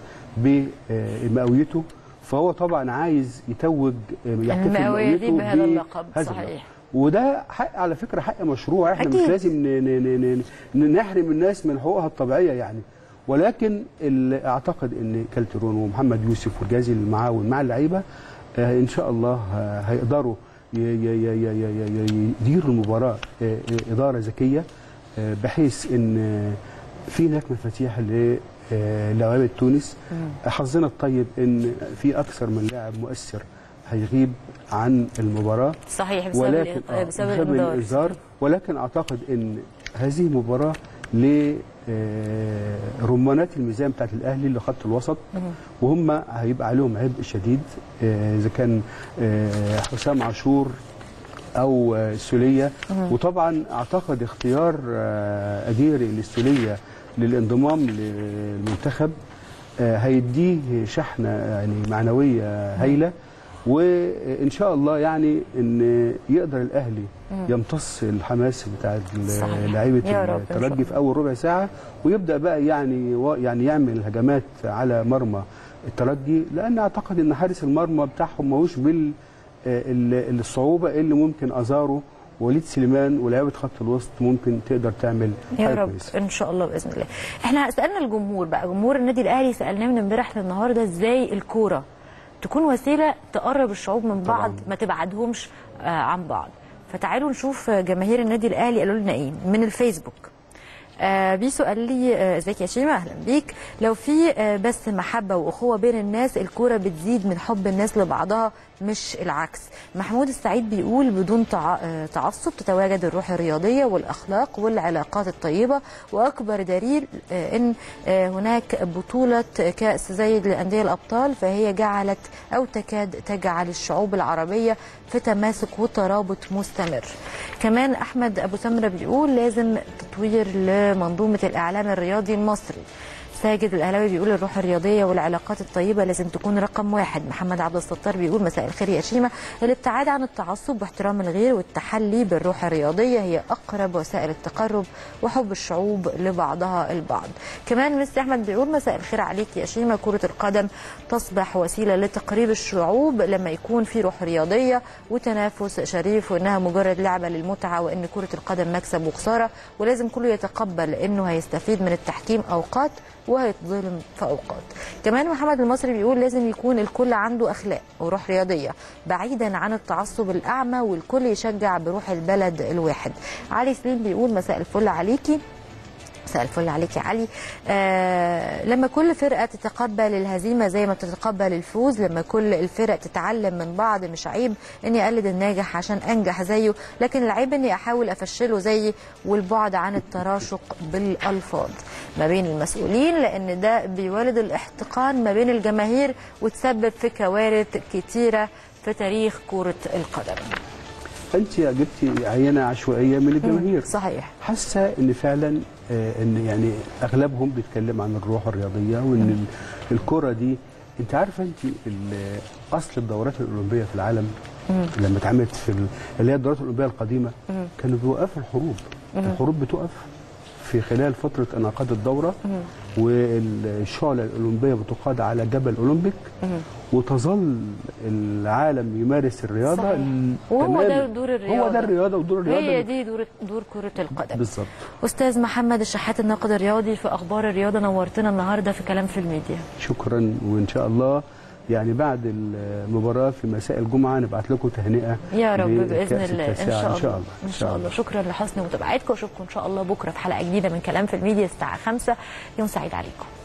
بمئويته فهو طبعا عايز يتوج يحتفل المئوية دي بمئويته بهذا اللقب، بهذا صحيح. اللقب. وده حق على فكره حق مشروع احنا أكيد. مش لازم ن- ن- ن- ن- نحرم الناس من حقوقها الطبيعيه يعني ولكن ال- اعتقد ان كالترون ومحمد يوسف والجهاز المعاون مع اللعيبه آه، ان شاء الله آه، هيقدروا ي- ي- ي- ي- ي- ي- يديروا المباراه آه، آه، اداره ذكيه آه، بحيث ان آه، في هناك مفاتيح للاعيبه تونس حظنا الطيب ان في اكثر من لاعب مؤثر هيغيب عن المباراه صحيح بسبب ولكن الإ- آه، بسبب بسبب الانذار الانذار ولكن اعتقد ان هذه مباراه ل آه، رمانات الميزان بتاعت الاهلي اللي خط الوسط وهم هيبقى عليهم عبء شديد آه، اذا كان آه، حسام عاشور او آه، السوليه وطبعا اعتقد اختيار آه، اجيري للسوليه للانضمام للمنتخب آه، هيديه شحنه يعني معنويه هايله وان شاء الله يعني ان يقدر الاهلي يمتص الحماس بتاع صحيح. لعيبه يا رب إن شاء الترجي في اول ربع ساعه ويبدا بقى يعني و- يعني يعمل هجمات على مرمى الترجي لان اعتقد ان حارس المرمى بتاعهم ماهوش بال آه، ال- الصعوبه اللي ممكن ازارو وليد سليمان ولاعيبه خط الوسط ممكن تقدر تعمل يا حاجه رب كويسه ان شاء الله باذن الله احنا سالنا الجمهور بقى جمهور النادي الاهلي سالناه من امبارح للنهارده ازاي الكوره تكون وسيله تقرب الشعوب من بعض طبعاً. ما تبعدهمش آه، عن بعض فتعالوا نشوف جماهير النادي الاهلي قالوا لنا ايه من الفيسبوك آه بيسو قال لي آه، ازيك يا شيماء اهلا بيك لو في آه بس محبه واخوه بين الناس الكوره بتزيد من حب الناس لبعضها مش العكس محمود السعيد بيقول بدون تع- آه، تعصب تتواجد الروح الرياضيه والاخلاق والعلاقات الطيبه واكبر دليل آه، ان آه، هناك بطوله كاس زايد لانديه الابطال فهي جعلت او تكاد تجعل الشعوب العربيه في تماسك وترابط مستمر كمان احمد ابو سمره بيقول لازم تطوير لمنظومه الاعلام الرياضي المصري ساجد الاهلاوي بيقول الروح الرياضيه والعلاقات الطيبه لازم تكون رقم واحد محمد عبد الستار بيقول مساء الخير يا شيماء الابتعاد عن التعصب واحترام الغير والتحلي بالروح الرياضيه هي اقرب وسائل التقرب وحب الشعوب لبعضها البعض كمان مستر احمد بيقول مساء الخير عليك يا شيماء كره القدم تصبح وسيله لتقريب الشعوب لما يكون في روح رياضيه وتنافس شريف وانها مجرد لعبه للمتعه وان كره القدم مكسب وخساره ولازم كله يتقبل انه هيستفيد من التحكيم اوقات وهيتظلم في اوقات كمان محمد المصري بيقول لازم يكون الكل عنده اخلاق وروح رياضيه بعيدا عن التعصب الاعمى والكل يشجع بروح البلد الواحد علي سليم بيقول مساء الفل عليكي مساء الفل عليك يا علي آه لما كل فرقه تتقبل الهزيمه زي ما بتتقبل الفوز لما كل الفرق تتعلم من بعض مش عيب اني اقلد الناجح عشان انجح زيه لكن العيب اني احاول افشله زيي والبعد عن التراشق بالالفاظ ما بين المسؤولين لان ده بيولد الاحتقان ما بين الجماهير وتسبب في كوارث كتيره في تاريخ كره القدم انت جبتي عينه عشوائيه من الجماهير صحيح حاسه ان فعلا آه، ان يعني اغلبهم بيتكلم عن الروح الرياضيه وان ال- الكره دي انت عارفه انت ال- اصل الدورات الاولمبيه في العالم لما اتعملت في ال- اللي هي الدورات الاولمبيه القديمه كانوا بيوقفوا الحروب الحروب بتقف في خلال فتره انعقاد الدوره والشعله الاولمبيه بتقاد على جبل اولمبيك وتظل العالم يمارس الرياضه صحيح. ال- وهو تماماً. ده دور الرياضة. هو ده الرياضه ودور الرياضه هي دي دور دور كره القدم بالظبط استاذ محمد الشحات الناقد الرياضي في اخبار الرياضه نورتنا النهارده في كلام في الميديا شكرا وان شاء الله يعني بعد المباراه في مساء الجمعه نبعت لكم تهنئه يا رب باذن لكأس الله ان التاسعة. شاء الله ان شاء الله ان شاء الله شكرا لحسن متابعتكم واشوفكم ان شاء الله بكره في حلقه جديده من كلام في الميديا الساعه 5 يوم سعيد عليكم